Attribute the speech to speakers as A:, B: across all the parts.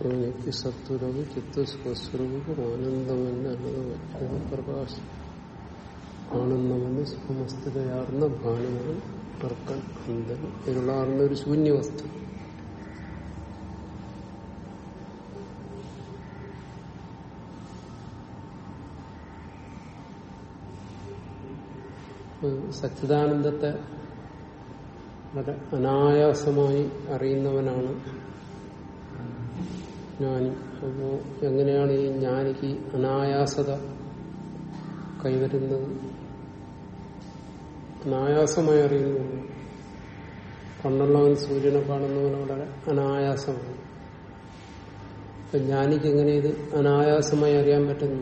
A: എനിക്ക് സത്വരവ് ചിത്തസ്വസ്വരൂപം ആനന്ദമെന്ന് പ്രകാശം ആനന്ദമെന്ന് സുഖമസ്തുതയാർന്ന ഭാനുവാൻ അർക്കൻ അന്തൻ ഇരുളാർന്ന ഒരു ശൂന്യവസ്തു സച്ചിദാനന്ദത്തെ വളരെ അനായാസമായി അറിയുന്നവനാണ് ജ്ഞാനി അപ്പോ എങ്ങനെയാണ് ഈ ജ്ഞാനിക്ക് അനായാസത കൈവരുന്നത് അനായാസമായി അറിയുന്നു കണ്ണുള്ളവൻ സൂര്യനെ കാണുന്നവൻ വളരെ അനായാസമാണ് അപ്പൊ ജ്ഞാനിക്ക് എങ്ങനെ ഇത് അനായാസമായി അറിയാൻ പറ്റുന്നു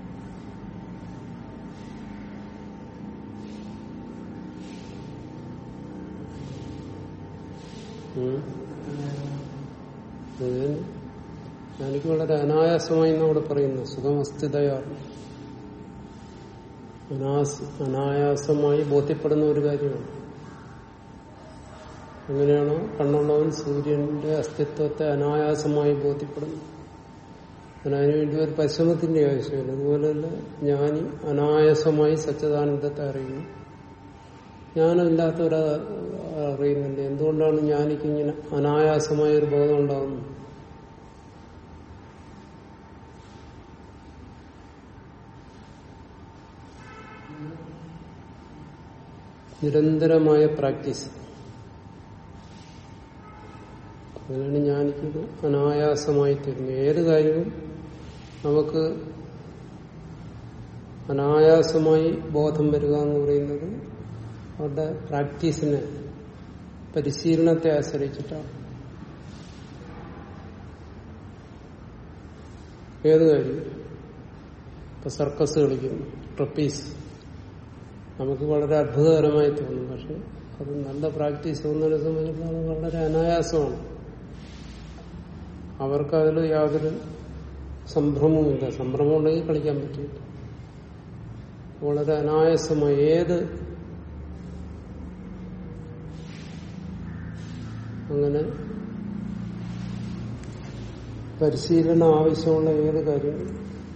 A: എനിക്ക് വളരെ അനായാസമായി എന്നവിടെ പറയുന്നു സുഖമസ്ഥിതയാണ് അനായാസമായി ബോധ്യപ്പെടുന്ന ഒരു കാര്യമാണ് എങ്ങനെയാണോ കണ്ണുള്ളവൻ സൂര്യന്റെ അസ്തിത്വത്തെ അനായാസമായി ബോധ്യപ്പെടുന്നു അതിനുവേണ്ടി ഒരു പരിശ്രമത്തിന്റെ ആവശ്യമില്ല അതുപോലെയല്ല ഞാൻ അനായാസമായി സച്ചിദാനന്ദത്തെ അറിയുന്നു ജ്ഞാനമില്ലാത്തവരെ അറിയുന്നില്ല എന്തുകൊണ്ടാണ് ജ്ഞാനിക്കിങ്ങനെ അനായാസമായ ഒരു ബോധം ഉണ്ടാകുന്നത് നിരന്തരമായ പ്രാക്ടീസ് അതിനാണ് ജ്ഞാനിക്കുന്നത് അനായാസമായി തരുന്നത് ഏത് കാര്യവും നമുക്ക് അനായാസമായി ബോധം വരിക എന്ന് പറയുന്നത് അവരുടെ പ്രാക്ടീസിനെ പരിശീലനത്തെ ആശ്രയിച്ചിട്ടാണ് ഏത് കാര്യം ഇപ്പൊ സർക്കസ് കളിക്കുന്നു ട്രപ്പീസ് നമുക്ക് വളരെ അത്ഭുതകരമായി തോന്നും പക്ഷെ അത് നല്ല പ്രാക്ടീസ് ഒന്നിനെ സംബന്ധിച്ചിടത്തോളം വളരെ അനായാസമാണ് അവർക്ക് അതിൽ യാതൊരു സംഭ്രമവുമില്ല സംഭ്രമം ഉണ്ടെങ്കിൽ കളിക്കാൻ പറ്റില്ല വളരെ അനായാസമായി ഏത് അങ്ങനെ പരിശീലനം ആവശ്യമുള്ള ഏത് കാര്യങ്ങളും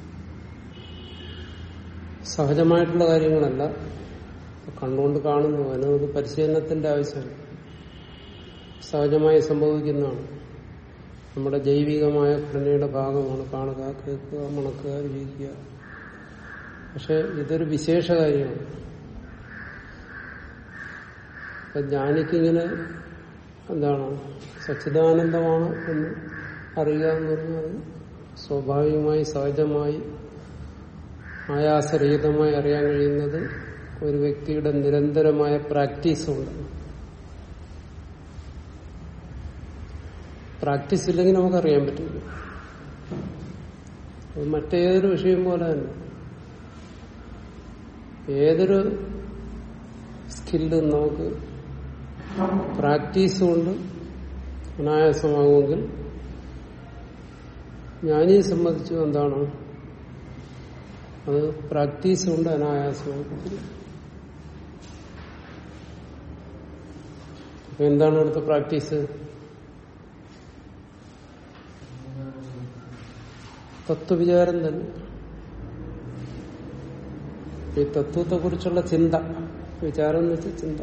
A: സഹജമായിട്ടുള്ള കാര്യങ്ങളല്ല കണ്ണുകൊണ്ട് കാണുന്നു അതിന് നമുക്ക് പരിശീലനത്തിന്റെ ആവശ്യമില്ല സഹജമായി സംഭവിക്കുന്നതാണ് നമ്മുടെ ജൈവികമായ ഘടനയുടെ ഭാഗമാണ് കാണുക കേൾക്കുക മണക്കുക രുചിക്കുക പക്ഷെ ഇതൊരു വിശേഷ കാര്യമാണ് അപ്പൊ ജ്ഞാനിക്കിങ്ങനെ എന്താണ് സച്ചിദാനന്ദമാണ് എന്ന് അറിയുക എന്ന് പറഞ്ഞാൽ സ്വാഭാവികമായി സഹജമായി ആയാസരഹിതമായി അറിയാൻ കഴിയുന്നത് ഒരു വ്യക്തിയുടെ നിരന്തരമായ പ്രാക്ടീസ് ഉണ്ട് പ്രാക്ടീസ് ഇല്ലെങ്കിൽ നമുക്കറിയാൻ പറ്റില്ല അത് മറ്റേതൊരു വിഷയം പോലെ തന്നെ ഏതൊരു സ്കില്ലും നമുക്ക് പ്രാക്ടീസ് കൊണ്ട് അനായാസമാകുമെങ്കിൽ ഞാനീ സംബന്ധിച്ചു എന്താണ് അത് പ്രാക്ടീസ് കൊണ്ട് അനായാസമാകും അപ്പൊ എന്താണ് ഇവിടുത്തെ പ്രാക്ടീസ് തത്വവിചാരം തന്നെ ഈ തത്വത്തെ കുറിച്ചുള്ള ചിന്ത വിചാരം എന്ന് വെച്ചാൽ ചിന്ത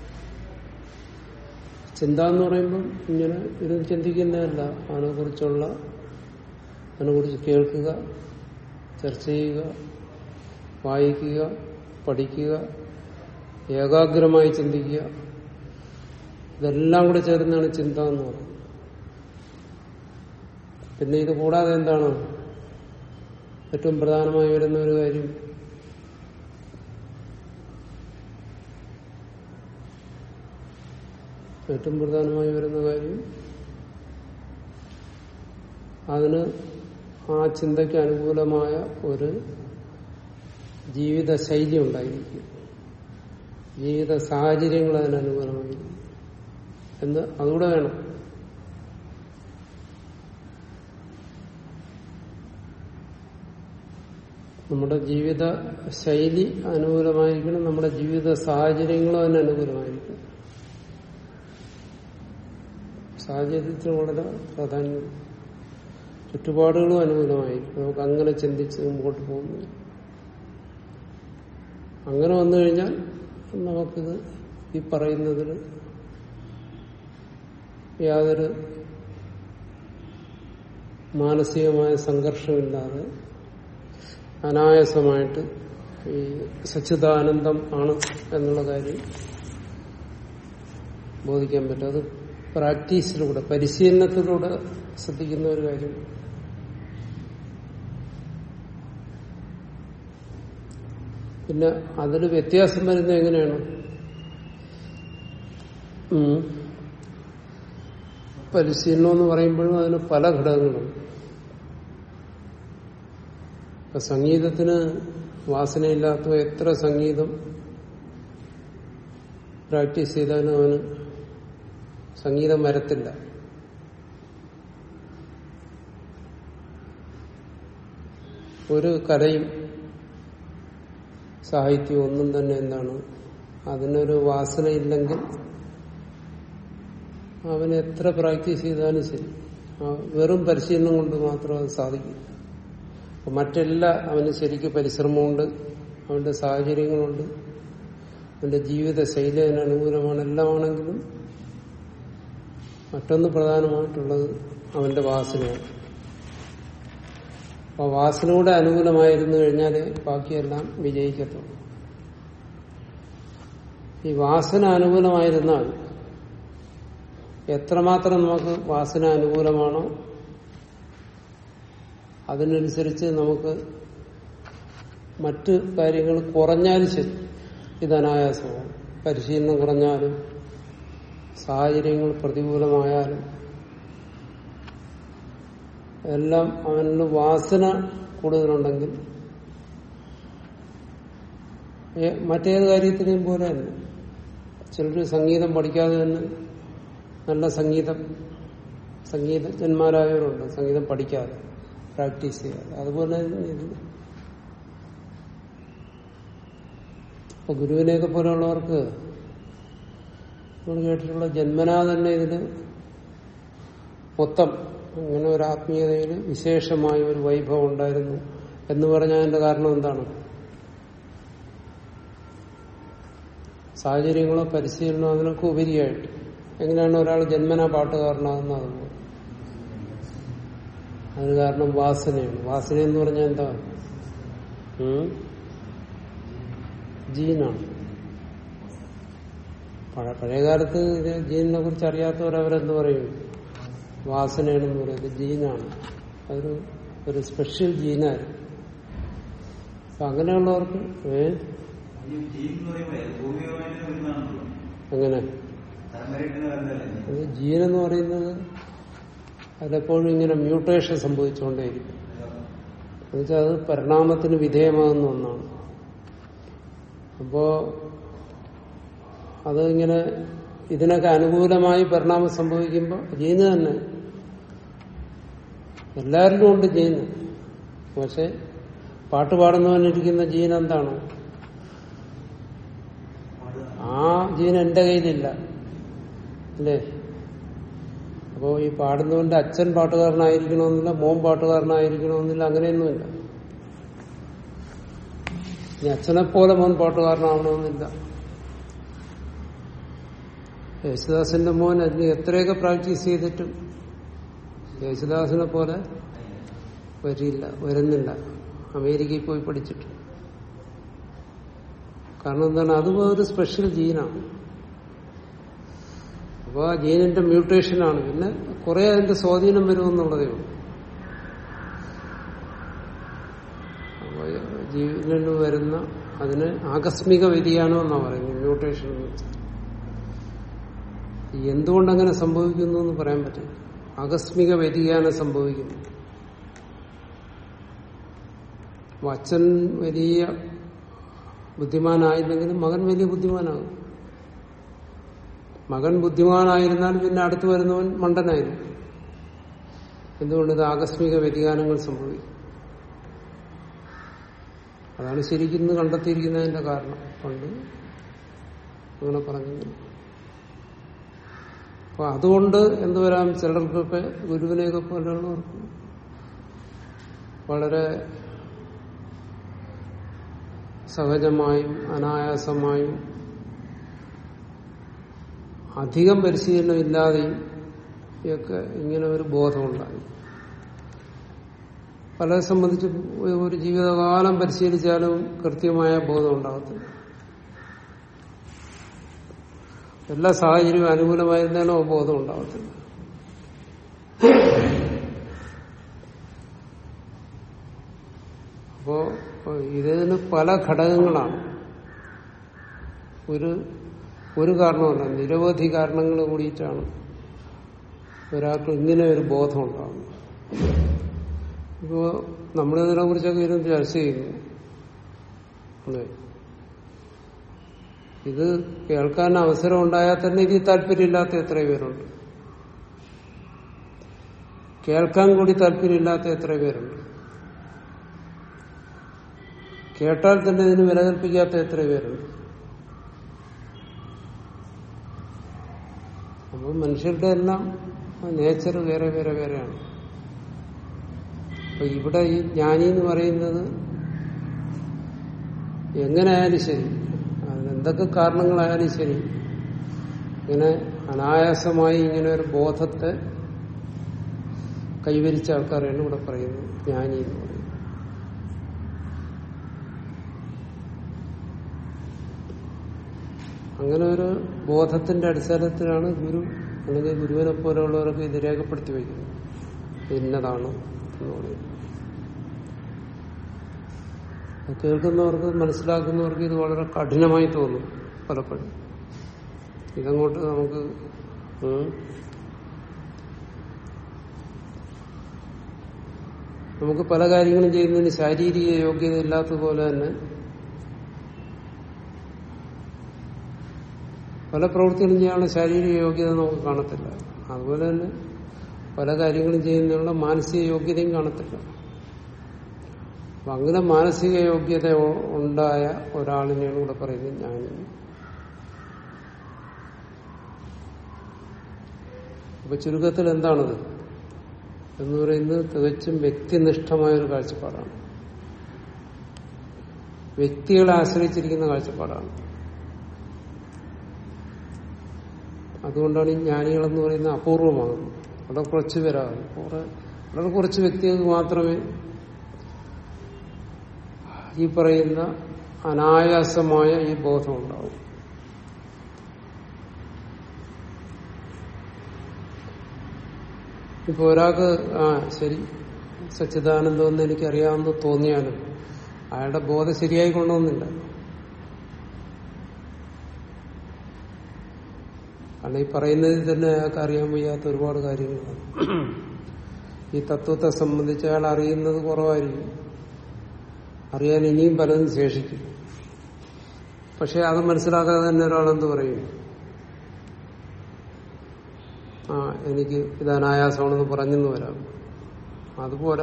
A: ചിന്ത എന്ന് പറയുമ്പം ഇങ്ങനെ ഇത് ചിന്തിക്കുന്നതല്ല അതിനെ കുറിച്ചുള്ള അതിനെ കുറിച്ച് കേൾക്കുക ചർച്ച ചെയ്യുക വായിക്കുക പഠിക്കുക ഏകാഗ്രമായി ചിന്തിക്കുക ഇതെല്ലാം കൂടെ ചേർന്നാണ് ചിന്ത എന്ന് പറയുന്നത് പിന്നെ ഇത് കൂടാതെ എന്താണ് ഏറ്റവും പ്രധാനമായി വരുന്ന ഒരു കാര്യം ഏറ്റവും പ്രധാനമായി വരുന്ന കാര്യം അതിന് ആ ചിന്തയ്ക്ക് അനുകൂലമായ ഒരു ജീവിത ശൈലി ഉണ്ടായിരിക്കും ജീവിത സാഹചര്യങ്ങൾ അതിന് അനുകൂലമായിരിക്കും എന്ന് അതുകൂടെ വേണം നമ്മുടെ ജീവിത ശൈലി അനുകൂലമായിരിക്കണം നമ്മുടെ ജീവിത സാഹചര്യങ്ങളും അതിന് അനുകൂലമായിരിക്കണം സാഹചര്യത്തിന് വളരെ പ്രാധാന്യം ചുറ്റുപാടുകളും അനുകൂലമായിരിക്കും നമുക്ക് അങ്ങനെ ചിന്തിച്ച് മുമ്പോട്ട് പോകുന്നു അങ്ങനെ വന്നു കഴിഞ്ഞാൽ നമുക്കിത് ഈ പറയുന്നതിൽ യാതൊരു മാനസികമായ സംഘർഷമില്ലാതെ അനായാസമായിട്ട് ഈ സച്ചിദാനന്ദം ആണ് എന്നുള്ള കാര്യം ബോധിക്കാൻ പറ്റും അത് പ്രാക്ടീസിലൂടെ പരിശീലനത്തിലൂടെ ശ്രദ്ധിക്കുന്ന ഒരു കാര്യം പിന്നെ അതിൽ വ്യത്യാസം വരുന്നത് എങ്ങനെയാണ് ഉം. പരിശീലനം എന്ന് പറയുമ്പോഴും അതിന് പല ഘടകങ്ങളുണ്ട് ഇപ്പൊ സംഗീതത്തിന് വാസനയില്ലാത്ത എത്ര സംഗീതം പ്രാക്ടീസ് ചെയ്താലും അവന് സംഗീതം വരത്തില്ല ഒരു കലയും സാഹിത്യവും ഒന്നും തന്നെ എന്താണ് അതിനൊരു വാസനയില്ലെങ്കിൽ അവൻ എത്ര പ്രാക്ടീസ് ചെയ്താലും ശരി ആ വെറും പരിശീലനം കൊണ്ട് മാത്രം അത് സാധിക്കും അപ്പൊ മറ്റെല്ലാ അവന് ശരിക്കും പരിശ്രമമുണ്ട് അവന്റെ സാഹചര്യങ്ങളുണ്ട് അവന്റെ ജീവിത ശൈലി അതിന് അനുകൂലമാണ് എല്ലാം ആണെങ്കിലും മറ്റൊന്ന് പ്രധാനമായിട്ടുള്ളത് അവന്റെ വാസനയാണ് അപ്പൊ വാസനയുടെ അനുകൂലമായിരുന്നു കഴിഞ്ഞാൽ ബാക്കിയെല്ലാം വിജയിക്കത്തുള്ളൂ ഈ വാസന അനുകൂലമായിരുന്നാൽ എത്രമാത്രം നമുക്ക് വാസന അനുകൂലമാണോ അതിനനുസരിച്ച് നമുക്ക് മറ്റ് കാര്യങ്ങൾ കുറഞ്ഞാലും ശരി ഇത് അനായാസമാണ് പരിശീലനം കുറഞ്ഞാലും സാഹചര്യങ്ങൾ പ്രതികൂലമായാലും എല്ലാം അവന് വാസന കൂടുതലുണ്ടെങ്കിൽ ഏ- മറ്റേത് കാര്യത്തിനെയും പോലെ തന്നെ ചിലർ സംഗീതം പഠിക്കാതെ തന്നെ നല്ല സംഗീതം സംഗീതജ്ഞന്മാരായവരുണ്ട് സംഗീതം പഠിക്കാതെ പ്രാക്ടീസ് ചെയ്യാതെ അതുപോലെ തന്നെ ഇത് അപ്പൊ ഗുരുവിനെയൊക്കെ പോലെയുള്ളവർക്ക് നമ്മൾ കേട്ടിട്ടുള്ള ജന്മനാ തന്നെ ഇതിന് മൊത്തം അങ്ങനെ ഒരു ആത്മീയതയിൽ വിശേഷമായ ഒരു വൈഭവം ഉണ്ടായിരുന്നു എന്ന് പറഞ്ഞതിന്റെ കാരണം എന്താണ് സാഹചര്യങ്ങളോ പരിശീലനമോ അതിനൊക്കെ ഉപരിയായിട്ട് എങ്ങനെയാണ് ഒരാൾ ജന്മനാ പാട്ടുകാരനാകുന്നത് അതുപോലെ അതിന് കാരണം വാസനയാണ് വാസന എന്ന് പറഞ്ഞാൽ എന്താ ഉം? ജീനാണ് പഴ- പഴയകാലത്ത് ഇത് ജീനിനെ കുറിച്ച് അറിയാത്തവർ അവരെന്ത് പറയും വാസനയാണെന്ന് പറയുന്നത് ജീനാണ് അതൊരു ഒരു സ്പെഷ്യൽ ജീനായിരുന്നു അപ്പൊ അങ്ങനെയുള്ളവർക്ക് ഏ
B: ഈ ജീൻ എന്ന് പറയുമ്പോൾ ഭൂമികമായിട്ട് വരുന്നതാണല്ലോ
A: അങ്ങനെ
B: തലമുറയിട്ട് വരുന്നതല്ലേ
A: അത് ജീൻ എന്ന് പറയുന്നത് അതിലെപ്പോഴും ഇങ്ങനെ മ്യൂട്ടേഷൻ സംഭവിച്ചുകൊണ്ടേയിരിക്കും എന്നുവെച്ചാൽ അത് പരിണാമത്തിന് വിധേയമാകുന്ന ഒന്നാണ് അപ്പോ അത് ഇങ്ങനെ ഇതിനൊക്കെ അനുകൂലമായി പരിണാമം സംഭവിക്കുമ്പോൾ ജീന് തന്നെ എല്ലാവരിലും ഉണ്ട് ജീന് പക്ഷെ പാട്ട് പാടുന്നവനിരിക്കുന്ന ജീൻ എന്താണ് ആ ജീൻ എന്റെ കയ്യിലില്ല അല്ലേ അപ്പോ ഈ പാടുന്നവന്റെ അച്ഛൻ പാട്ടുകാരനായിരിക്കണമെന്നില്ല മോൻ പാട്ടുകാരനായിരിക്കണമെന്നില്ല അങ്ങനെയൊന്നുമില്ല ഇനി അച്ഛനെ പോലെ മോൻ പാട്ടുകാരനാവണമെന്നില്ല യേശുദാസിന്റെ മോൻ അതിന് എത്രയൊക്കെ പ്രാക്ടീസ് ചെയ്തിട്ടും യേശുദാസിനെ പോലെ വരില്ല വരുന്നില്ല അമേരിക്കയിൽ പോയി പഠിച്ചിട്ട് കാരണം എന്താണ് അത് ഒരു സ്പെഷ്യൽ ജീനാണ് അപ്പൊ ആ ജീനിന്റെ മ്യൂട്ടേഷനാണ് പിന്നെ കുറെ അതിന്റെ സ്വാധീനം വരുമെന്നുള്ളതേ ഉള്ളൂ അപ്പൊ ജീവനിൽ വരുന്ന അതിന് ആകസ്മിക വ്യതിയാനം എന്നാ പറയുന്നത് മ്യൂട്ടേഷൻ എന്ന് വെച്ചാൽ എന്തുകൊണ്ടങ്ങനെ സംഭവിക്കുന്നു എന്ന് പറയാൻ പറ്റില്ല ആകസ്മിക വ്യതിയാനം സംഭവിക്കുന്നു അപ്പൊ അച്ഛൻ വലിയ ബുദ്ധിമാനായില്ലെങ്കിലും മകൻ വലിയ ബുദ്ധിമാനാകും മകൻ ബുദ്ധിമാനായിരുന്നാൽ പിന്നെ അടുത്ത് വരുന്നവൻ മണ്ടനായിരിക്കും എന്തുകൊണ്ട് ഇത് ആകസ്മിക വ്യതിയാനങ്ങൾ സംഭവിക്കും അതാണ് ശരിക്കും ഇന്ന് കണ്ടെത്തിയിരിക്കുന്നതിന്റെ കാരണം പണ്ട് അങ്ങനെ പറഞ്ഞു അപ്പൊ അതുകൊണ്ട് എന്ത് വരാം ചിലർക്കൊക്കെ ഗുരുവിനെയൊക്കെ പോലെയുള്ളവർക്ക് വളരെ സഹജമായും അനായാസമായും അധികം പരിശീലനം ഇല്ലാതെയും ഒക്കെ ഇങ്ങനെ ഒരു ബോധമുണ്ടായി പലരെ സംബന്ധിച്ച് ഒരു ജീവിതകാലം പരിശീലിച്ചാലും കൃത്യമായ ബോധം ഉണ്ടാകത്തില്ല എല്ലാ സാഹചര്യവും അനുകൂലമായിരുന്നാലും ആ ബോധം ഉണ്ടാകത്തില്ല അപ്പോ ഇതിന് പല ഘടകങ്ങളാണ് ഒരു ഒരു കാരണമല്ല നിരവധി കാരണങ്ങൾ കൂടിയിട്ടാണ് ഒരാൾക്ക് ഇങ്ങനെ ഒരു ബോധം ഉണ്ടാകുന്നത് ഇപ്പോ നമ്മളിതിനെ കുറിച്ചൊക്കെ ഇരുന്ന് ചർച്ച ചെയ്യുന്നു അതെ ഇത് കേൾക്കാൻ അവസരം ഉണ്ടായാൽ തന്നെ ഇതിൽ താല്പര്യമില്ലാത്ത എത്ര പേരുണ്ട് കേൾക്കാൻ കൂടി താല്പര്യമില്ലാത്ത എത്ര പേരുണ്ട് കേട്ടാൽ തന്നെ ഇതിന് വില കൽപ്പിക്കാത്ത എത്ര പേരുണ്ട് അപ്പോൾ മനുഷ്യരുടെ എല്ലാം നേച്ചർ വേറെ വേറെ വേറെയാണ് അപ്പൊ ഇവിടെ ഈ ജ്ഞാനി എന്ന് പറയുന്നത് എങ്ങനെയായാലും ശരി അതിനെന്തൊക്കെ കാരണങ്ങളായാലും ശരി ഇങ്ങനെ അനായാസമായി ഇങ്ങനെ ഒരു ബോധത്തെ കൈവരിച്ച ആൾക്കാരെയാണ് ഇവിടെ പറയുന്നത് ജ്ഞാനി എന്ന് പറയുന്നത് അങ്ങനെ ഒരു ബോധത്തിന്റെ അടിസ്ഥാനത്തിലാണ് ഗുരു അല്ലെങ്കിൽ ഗുരുവിനെ പോലെയുള്ളവരൊക്കെ ഇത് രേഖപ്പെടുത്തി വയ്ക്കുന്നത് ഇന്നതാണ് എന്ന് പറയുന്നത് അത് കേൾക്കുന്നവർക്ക് മനസ്സിലാക്കുന്നവർക്ക് ഇത് വളരെ കഠിനമായി തോന്നും പലപ്പോഴും ഇതങ്ങോട്ട് നമുക്ക് ഉം, നമുക്ക് പല കാര്യങ്ങളും ചെയ്യുന്നതിന് ശാരീരിക യോഗ്യത ഇല്ലാത്തതുപോലെ തന്നെ പല പ്രവൃത്തികളും ചെയ്യാനുള്ള ശാരീരിക യോഗ്യത നമുക്ക് കാണത്തില്ല അതുപോലെ തന്നെ പല കാര്യങ്ങളും ചെയ്യുന്നതിനുള്ള മാനസിക യോഗ്യതയും കാണത്തില്ല അപ്പൊ അങ്ങനെ മാനസിക യോഗ്യത ഉ- ഉണ്ടായ ഒരാളിനെയാണ് ഇവിടെ പറയുന്നത് ജ്ഞാനി അപ്പൊ ചുരുക്കത്തിൽ എന്താണത് എന്ന് പറയുന്നത് തികച്ചും വ്യക്തിനിഷ്ഠമായ ഒരു കാഴ്ചപ്പാടാണ് വ്യക്തികളെ ആശ്രയിച്ചിരിക്കുന്ന കാഴ്ചപ്പാടാണ് അതുകൊണ്ടാണ് ഈ ജ്ഞാനികളെന്ന് പറയുന്നത് അപൂർവമാകുന്നത് വളരെ കുറച്ച് പേരാകും കുറെ വളരെ കുറച്ച് വ്യക്തികൾക്ക് മാത്രമേ ഈ പറയുന്ന അനായാസമായ ഈ ബോധം ഉണ്ടാവും ഇപ്പൊ ഒരാൾക്ക് ആ ശരി സച്ചിദാനന്ദം എന്ന് എനിക്കറിയാമെന്ന് തോന്നിയാലും അയാളുടെ ബോധം ശരിയായി കൊണ്ടുവന്നില്ല കാരണം ഈ പറയുന്നതിൽ തന്നെ അയാൾക്ക് അറിയാൻ വയ്യാത്ത ഒരുപാട് കാര്യങ്ങളാണ് ഈ തത്വത്തെ സംബന്ധിച്ച് അയാൾ അറിയുന്നത് കുറവായിരിക്കും അറിയാൻ ഇനിയും പലതും ശേഷിക്കും പക്ഷെ അത് മനസ്സിലാക്കാതെ തന്നെ ഒരാളെന്ത് പറയും ആ എനിക്ക് ഇത് അനായാസമാണെന്ന് പറഞ്ഞെന്ന് വരാം അതുപോലെ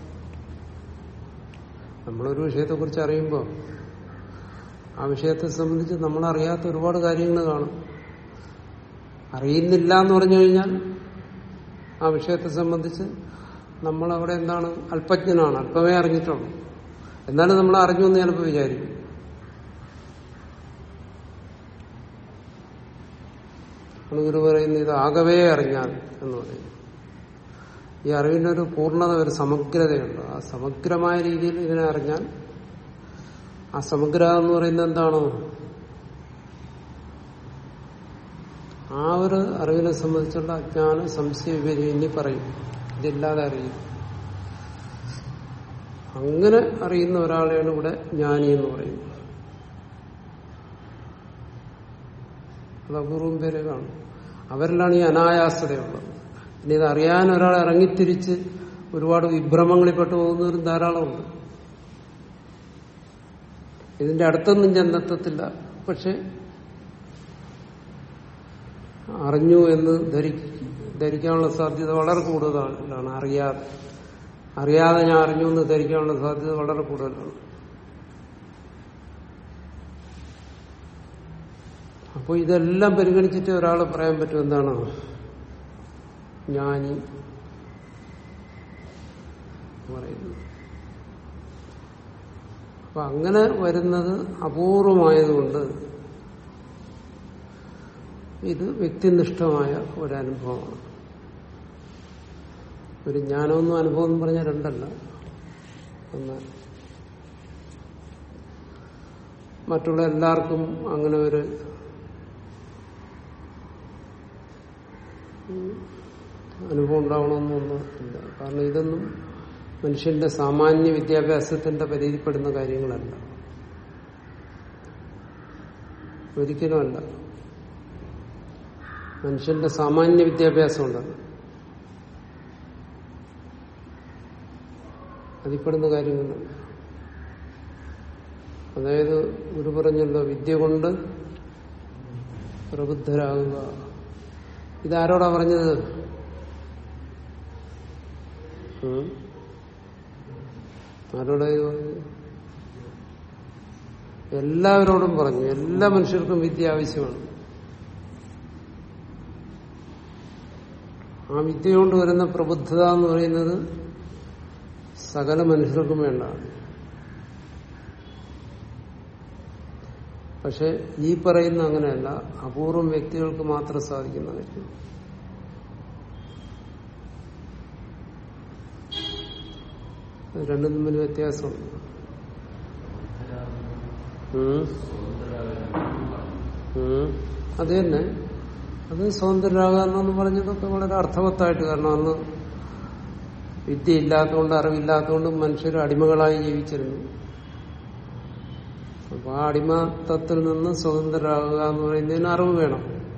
A: നമ്മളൊരു വിഷയത്തെക്കുറിച്ച് അറിയുമ്പോൾ ആ വിഷയത്തെ സംബന്ധിച്ച് നമ്മളറിയാത്ത ഒരുപാട് കാര്യങ്ങൾ കാണും അറിയുന്നില്ല എന്ന് പറഞ്ഞു കഴിഞ്ഞാൽ ആ വിഷയത്തെ സംബന്ധിച്ച് നമ്മളവിടെ എന്താണ് അല്പജ്ഞനാണ് അല്പമേ അറിഞ്ഞിട്ടുള്ളൂ എന്നാലും നമ്മൾ അറിഞ്ഞു എന്ന് ചിലപ്പോൾ വിചാരിക്കും ആണ് ഗുരു പറയുന്നത് ഇത് ആകവേ അറിഞ്ഞാൽ എന്ന് പറയുന്നു ഈ അറിവിന്റെ ഒരു പൂർണ്ണത ഒരു സമഗ്രതയുണ്ട് ആ സമഗ്രമായ രീതിയിൽ ഇതിനെ അറിഞ്ഞാൽ ആ സമഗ്ര എന്ന് പറയുന്നത് എന്താണോ ആ ഒരു അറിവിനെ സംബന്ധിച്ചുള്ള അജ്ഞാന സംശയ വിവരം ഇനി പറയും ഇതില്ലാതെ അറിയും അങ്ങനെ അറിയുന്ന ഒരാളെയാണ് ഇവിടെ ജ്ഞാനി എന്ന് പറയുന്നത് അത് അപൂർവം പേരെ കാണും അവരിലാണ് ഈ അനായാസതയുള്ളത് ഇനി ഇത് അറിയാൻ ഒരാൾ ഇറങ്ങിത്തിരിച്ച് ഒരുപാട് വിഭ്രമങ്ങളിൽപ്പെട്ടു പോകുന്നവരും ധാരാളമുണ്ട് ഇതിന്റെ അടുത്തൊന്നും ചെന്നെത്തത്തില്ല പക്ഷെ അറിഞ്ഞു എന്ന് ധരി ധരിക്കാനുള്ള സാധ്യത വളരെ കൂടുതലാണ് അറിയാതെ അറിയാതെ ഞാൻ അറിഞ്ഞു എന്ന് ധരിക്കാനുള്ള സാധ്യത വളരെ കൂടുതലാണ് അപ്പോൾ ഇതെല്ലാം പരിഗണിച്ചിട്ട് ഒരാൾ പറയാൻ പറ്റും എന്താണ് ജ്ഞാനി എന്ന് പറയുന്നത് അപ്പൊ അങ്ങനെ വരുന്നത് അപൂർവമായതുകൊണ്ട് ഇത് വ്യക്തിനിഷ്ഠമായ ഒരനുഭവമാണ് ഒരു ജ്ഞാനമൊന്നും അനുഭവം എന്ന് പറഞ്ഞാൽ രണ്ടല്ല ഒന്ന് മറ്റുള്ള എല്ലാവർക്കും അങ്ങനെ ഒരു ഉം, അനുഭവം ഉണ്ടാവണമെന്നൊന്നും ഇല്ല കാരണം ഇതൊന്നും മനുഷ്യന്റെ സാമാന്യ വിദ്യാഭ്യാസത്തിന്റെ പരിധിപ്പെടുന്ന കാര്യങ്ങളല്ല ഒരിക്കലുമല്ല മനുഷ്യന്റെ സാമാന്യ വിദ്യാഭ്യാസം ഉണ്ടല്ലോ അതിൽപ്പെടുന്ന കാര്യങ്ങളല്ല അതായത് ഗുരു പറഞ്ഞല്ലോ വിദ്യ കൊണ്ട് പ്രബുദ്ധരാകുക ഇതാരോടാ പറഞ്ഞത് ഉം? ആരോടാ ഇത് പറഞ്ഞത് എല്ലാവരോടും പറഞ്ഞു എല്ലാ മനുഷ്യർക്കും വിദ്യ ആവശ്യമാണ് ആ വിദ്യ കൊണ്ട് വരുന്ന പ്രബുദ്ധത എന്ന് പറയുന്നത് സകല മനുഷ്യർക്കും വേണ്ടതാണ് പക്ഷെ ഈ പറയുന്ന അങ്ങനെയല്ല അപൂർവം വ്യക്തികൾക്ക് മാത്രം സാധിക്കുന്ന കാര്യം ഇത് രണ്ടും തമ്മിൽ വ്യത്യാസമുണ്ട് ഉം. ഉം. അത് തന്നെ അത് സ്വതന്ത്രരാകാന്ന് പറഞ്ഞതൊക്കെ വളരെ അർത്ഥവത്തായിട്ട് കാരണം അന്ന് വിദ്യ ഇല്ലാത്തതുകൊണ്ട് അറിവില്ലാത്തതുകൊണ്ട് മനുഷ്യർ അടിമകളായി ജീവിച്ചിരുന്നു അപ്പൊ ആ അടിമത്തത്തിൽ നിന്ന് സ്വതന്ത്രരാകുക എന്ന് പറയുന്നതിന് അറിവ് വേണം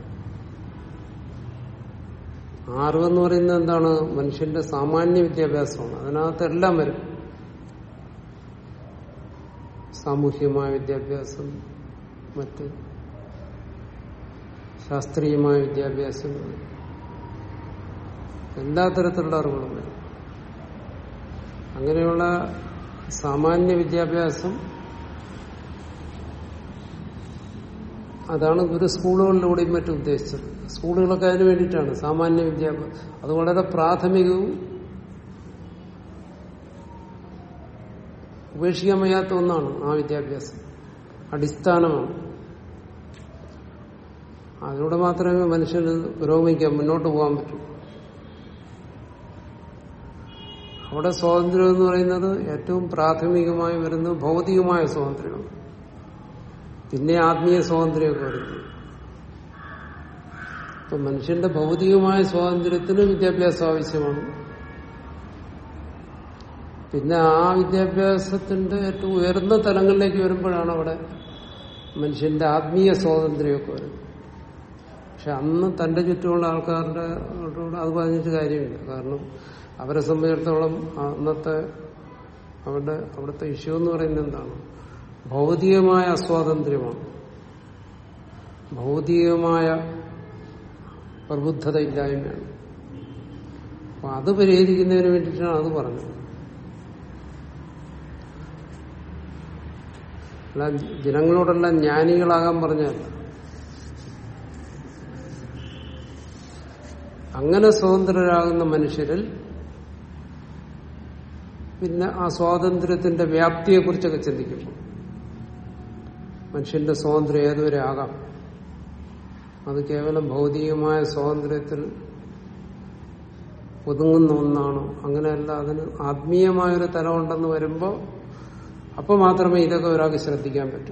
A: ആ അറിവെന്ന് പറയുന്നത് എന്താണ് മനുഷ്യന്റെ സാമാന്യ വിദ്യാഭ്യാസമാണ് അതിനകത്ത് എല്ലാം വരും സാമൂഹ്യമായ വിദ്യാഭ്യാസം മറ്റ് ശാസ്ത്രീയമായ വിദ്യാഭ്യാസം എല്ലാ തരത്തിലുള്ള അറിവുകളും വരും അങ്ങനെയുള്ള സാമാന്യ വിദ്യാഭ്യാസം അതാണ് ഗുരു സ്കൂളുകളിലൂടെയും മറ്റും ഉദ്ദേശിച്ചത് സ്കൂളുകളൊക്കെ അതിനു വേണ്ടിയിട്ടാണ് സാമാന്യ വിദ്യാഭ്യാസം അത് വളരെ പ്രാഥമികവും ഉപേക്ഷിക്കാൻ വയ്യാത്ത ഒന്നാണ് ആ വിദ്യാഭ്യാസം അടിസ്ഥാനമാണ് അതിലൂടെ മാത്രമേ മനുഷ്യന് പുരോഗമിക്കാൻ മുന്നോട്ട് പോകാൻ പറ്റൂ അവിടെ സ്വാതന്ത്ര്യം എന്ന് പറയുന്നത് ഏറ്റവും പ്രാഥമികമായി വരുന്നത് ഭൗതികമായ സ്വാതന്ത്ര്യമാണ് പിന്നെ ആത്മീയ സ്വാതന്ത്ര്യമൊക്കെ വരുന്നു ഇപ്പൊ മനുഷ്യന്റെ ഭൗതികമായ സ്വാതന്ത്ര്യത്തിന് വിദ്യാഭ്യാസം ആവശ്യമാണ് പിന്നെ ആ വിദ്യാഭ്യാസത്തിന്റെ ഏറ്റവും ഉയർന്ന തലങ്ങളിലേക്ക് വരുമ്പോഴാണ് അവിടെ മനുഷ്യന്റെ ആത്മീയ സ്വാതന്ത്ര്യമൊക്കെ വരുന്നത് പക്ഷെ അന്ന് തന്റെ ചുറ്റുമുള്ള ആൾക്കാരുടെ അവരോട് അത് പറഞ്ഞിട്ട് കാര്യമില്ല കാരണം അവരെ സംബന്ധിച്ചിടത്തോളം അന്നത്തെ അവരുടെ അവിടുത്തെ ഇഷ്യൂ എന്ന് പറയുന്നത് എന്താണ് ഭൗതികമായ അസ്വാതന്ത്ര്യമാണ് ഭൗതികമായ പ്രബുദ്ധത ഇല്ലായ്മയാണ് അപ്പൊ അത് പരിഹരിക്കുന്നതിന് വേണ്ടിയിട്ടാണ് അത് പറഞ്ഞത് അല്ല ജനങ്ങളോടെല്ലാം ജ്ഞാനികളാകാൻ പറഞ്ഞതല്ല അങ്ങനെ സ്വതന്ത്രരാകുന്ന മനുഷ്യരിൽ പിന്നെ ആ സ്വാതന്ത്ര്യത്തിന്റെ വ്യാപ്തിയെക്കുറിച്ചൊക്കെ ചിന്തിക്കുന്നു മനുഷ്യന്റെ സ്വാതന്ത്ര്യം ഏതുവരെ ആകാം അത് കേവലം ഭൗതികമായ സ്വാതന്ത്ര്യത്തിൽ ഒതുങ്ങുന്ന ഒന്നാണോ അങ്ങനെയല്ല അതിന് ആത്മീയമായൊരു തലമുണ്ടെന്ന് വരുമ്പോൾ അപ്പൊ മാത്രമേ ഇതൊക്കെ ഒരാൾക്ക് ശ്രദ്ധിക്കാൻ പറ്റൂ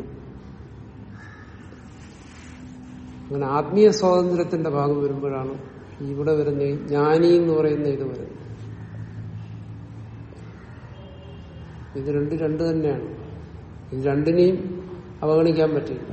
A: അങ്ങനെ ആത്മീയ സ്വാതന്ത്ര്യത്തിന്റെ ഭാഗം വരുമ്പോഴാണ് ഇവിടെ വരുന്ന ഈ ജ്ഞാനി എന്ന് പറയുന്ന ഇത് വരുന്നത് ഇത് രണ്ട് രണ്ട് തന്നെയാണ് ഇത് രണ്ടിനെയും അവഗണിക്കാൻ പറ്റില്ല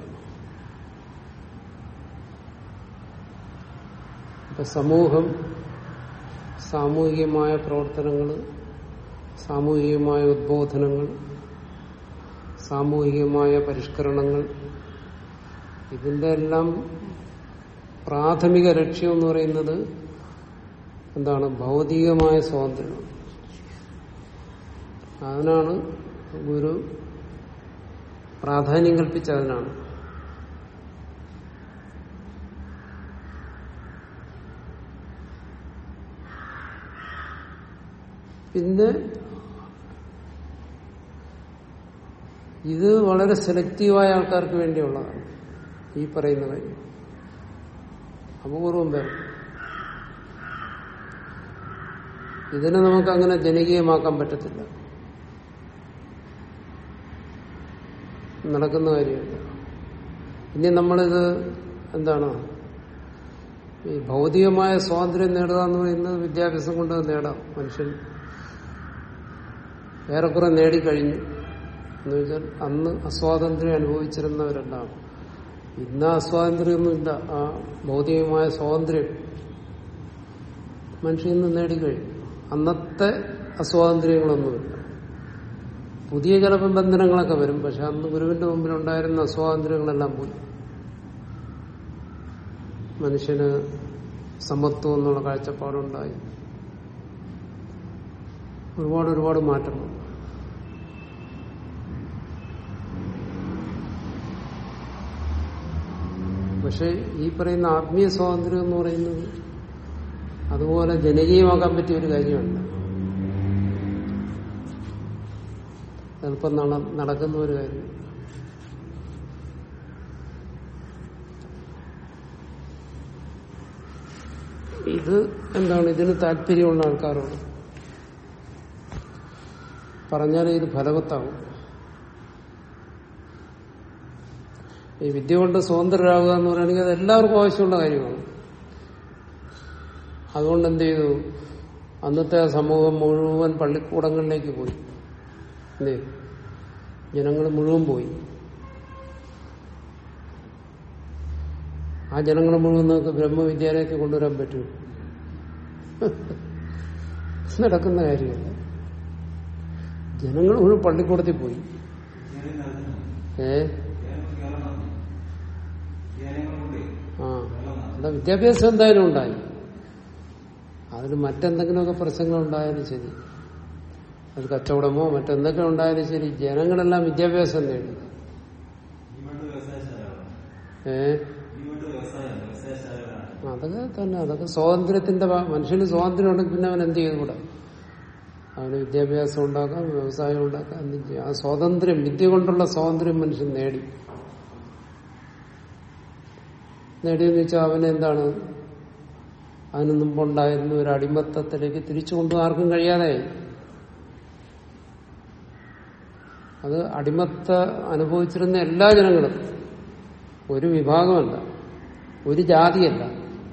A: ഇപ്പൊ സമൂഹം സാമൂഹികമായ പ്രവർത്തനങ്ങൾ സാമൂഹികമായ ഉദ്ബോധനങ്ങൾ സാമൂഹികമായ പരിഷ്കരണങ്ങൾ ഇതിന്റെ എല്ലാം പ്രാഥമിക ലക്ഷ്യം എന്ന് പറയുന്നത് എന്താണ് ഭൗതികമായ സ്വാതന്ത്ര്യം അതിനാണ് ഗുരു പ്രാധാന്യം കൽപ്പിച്ച അതിനാണ് പിന്നെ ഇത് വളരെ സെലക്റ്റീവായ ആൾക്കാർക്ക് വേണ്ടിയുള്ളതാണ് ഈ പറയുന്ന കാര്യം അപൂർവം പേർ ഇതിനെ നമുക്ക് അങ്ങനെ ജനകീയമാക്കാൻ പറ്റത്തില്ല നടക്കുന്ന കാര്യമില്ല ഇനി നമ്മളിത് എന്താണ് ഈ ഭൗതികമായ സ്വാതന്ത്ര്യം നേടുക എന്ന് പറയുന്നത് വിദ്യാഭ്യാസം കൊണ്ട് നേടാം മനുഷ്യൻ ഏറെക്കുറെ നേടിക്കഴിഞ്ഞു എന്ന് വെച്ചാൽ അന്ന് അസ്വാതന്ത്ര്യം അനുഭവിച്ചിരുന്നവരെല്ലാം ഇന്ന് ആ സ്വാതന്ത്ര്യമൊന്നുമില്ല ആ ഭൗതികമായ സ്വാതന്ത്ര്യം മനുഷ്യൻ ഇന്ന് നേടിക്കഴിഞ്ഞു അന്നത്തെ അസ്വാതന്ത്ര്യങ്ങളൊന്നുമില്ല പുതിയ ചില ബന്ധനങ്ങളൊക്കെ വരും പക്ഷെ അന്ന് ഗുരുവിന്റെ മുമ്പിൽ ഉണ്ടായിരുന്ന അസ്വാതന്ത്ര്യങ്ങളെല്ലാം പോയി മനുഷ്യന് സമത്വം എന്നുള്ള കാഴ്ചപ്പാടുണ്ടായി ഒരുപാട് ഒരുപാട് മാറ്റങ്ങൾ പക്ഷെ ഈ പറയുന്ന ആത്മീയ സ്വാതന്ത്ര്യം എന്ന് പറയുന്നത് അതുപോലെ ജനകീയമാക്കാൻ പറ്റിയ ഒരു കാര്യമല്ല എളുപ്പം നട- നടക്കുന്ന ഒരു കാര്യം ഇത് എന്താണ് ഇതിന് താല്പര്യമുള്ള ആൾക്കാരോട് പറഞ്ഞാലേ ഇത് ഫലവത്താവും ഈ വിദ്യ കൊണ്ട് സ്വതന്ത്രരാകുക എന്ന് പറയുകയാണെങ്കിൽ അത് എല്ലാവർക്കും ആവശ്യമുള്ള കാര്യമാണ് അതുകൊണ്ട് എന്ത് ചെയ്തു അന്നത്തെ ആ സമൂഹം മുഴുവൻ പള്ളിക്കൂടങ്ങളിലേക്ക് പോയി എന്ത് ജനങ്ങൾ മുഴുവൻ പോയി ആ ജനങ്ങൾ മുഴുവൻ നമുക്ക് ബ്രഹ്മവിദ്യാലയത്തിൽ കൊണ്ടുവരാൻ പറ്റൂ നടക്കുന്ന കാര്യമല്ല ജനങ്ങൾ മുഴുവൻ പള്ളിക്കൂടത്തിൽ പോയി
B: വിദ്യാലയം നടത്തുന്നു
A: ഏ
B: കേരളം കേരളം നടത്തുന്നു വിദ്യാലയങ്ങൾ കൊണ്ട്
A: ആ
B: കേരളം നടത്തുന്നു
A: അവിടെ വിദ്യാഭ്യാസം എന്തായാലും ഉണ്ടായി അതിൽ മറ്റെന്തെങ്കിലുമൊക്കെ പ്രശ്നങ്ങൾ ഉണ്ടായാലും ശരി അത് കച്ചവടമോ മറ്റെന്തൊക്കെ ഉണ്ടായാലും ശരി ജനങ്ങളെല്ലാം വിദ്യാഭ്യാസം നേടി
B: ഈ വീട് വ്യവസായശാലകളാണ്
A: ഏ
B: ഈ വീട് വ്യവസായം വ്യവസായശാലകളാണ്
A: അതൊക്കെ തന്നെ അതൊക്കെ സ്വാതന്ത്ര്യത്തിന്റെ ഭാ- മനുഷ്യന് സ്വാതന്ത്ര്യം ഉണ്ടെങ്കിൽ പിന്നെ അവൻ എന്ത് ചെയ്തുകൂടാ അവന് വിദ്യാഭ്യാസം ഉണ്ടാക്കാം വ്യവസായം ഉണ്ടാക്കാം എന്തും ചെയ്യാം ആ സ്വാതന്ത്ര്യം വിദ്യ കൊണ്ടുള്ള സ്വാതന്ത്ര്യം മനുഷ്യൻ നേടി നേടിയെന്ന് വെച്ചാൽ അവന് എന്താണ് അതിന് മുമ്പുണ്ടായിരുന്ന ഒരു അടിമത്തത്തിലേക്ക് തിരിച്ചു കൊണ്ടുപോകാൻ ആർക്കും കഴിയാതായി അത് അടിമത്ത അനുഭവിച്ചിരുന്ന എല്ലാ ജനങ്ങളും ഒരു വിഭാഗമല്ല ഒരു ജാതിയല്ല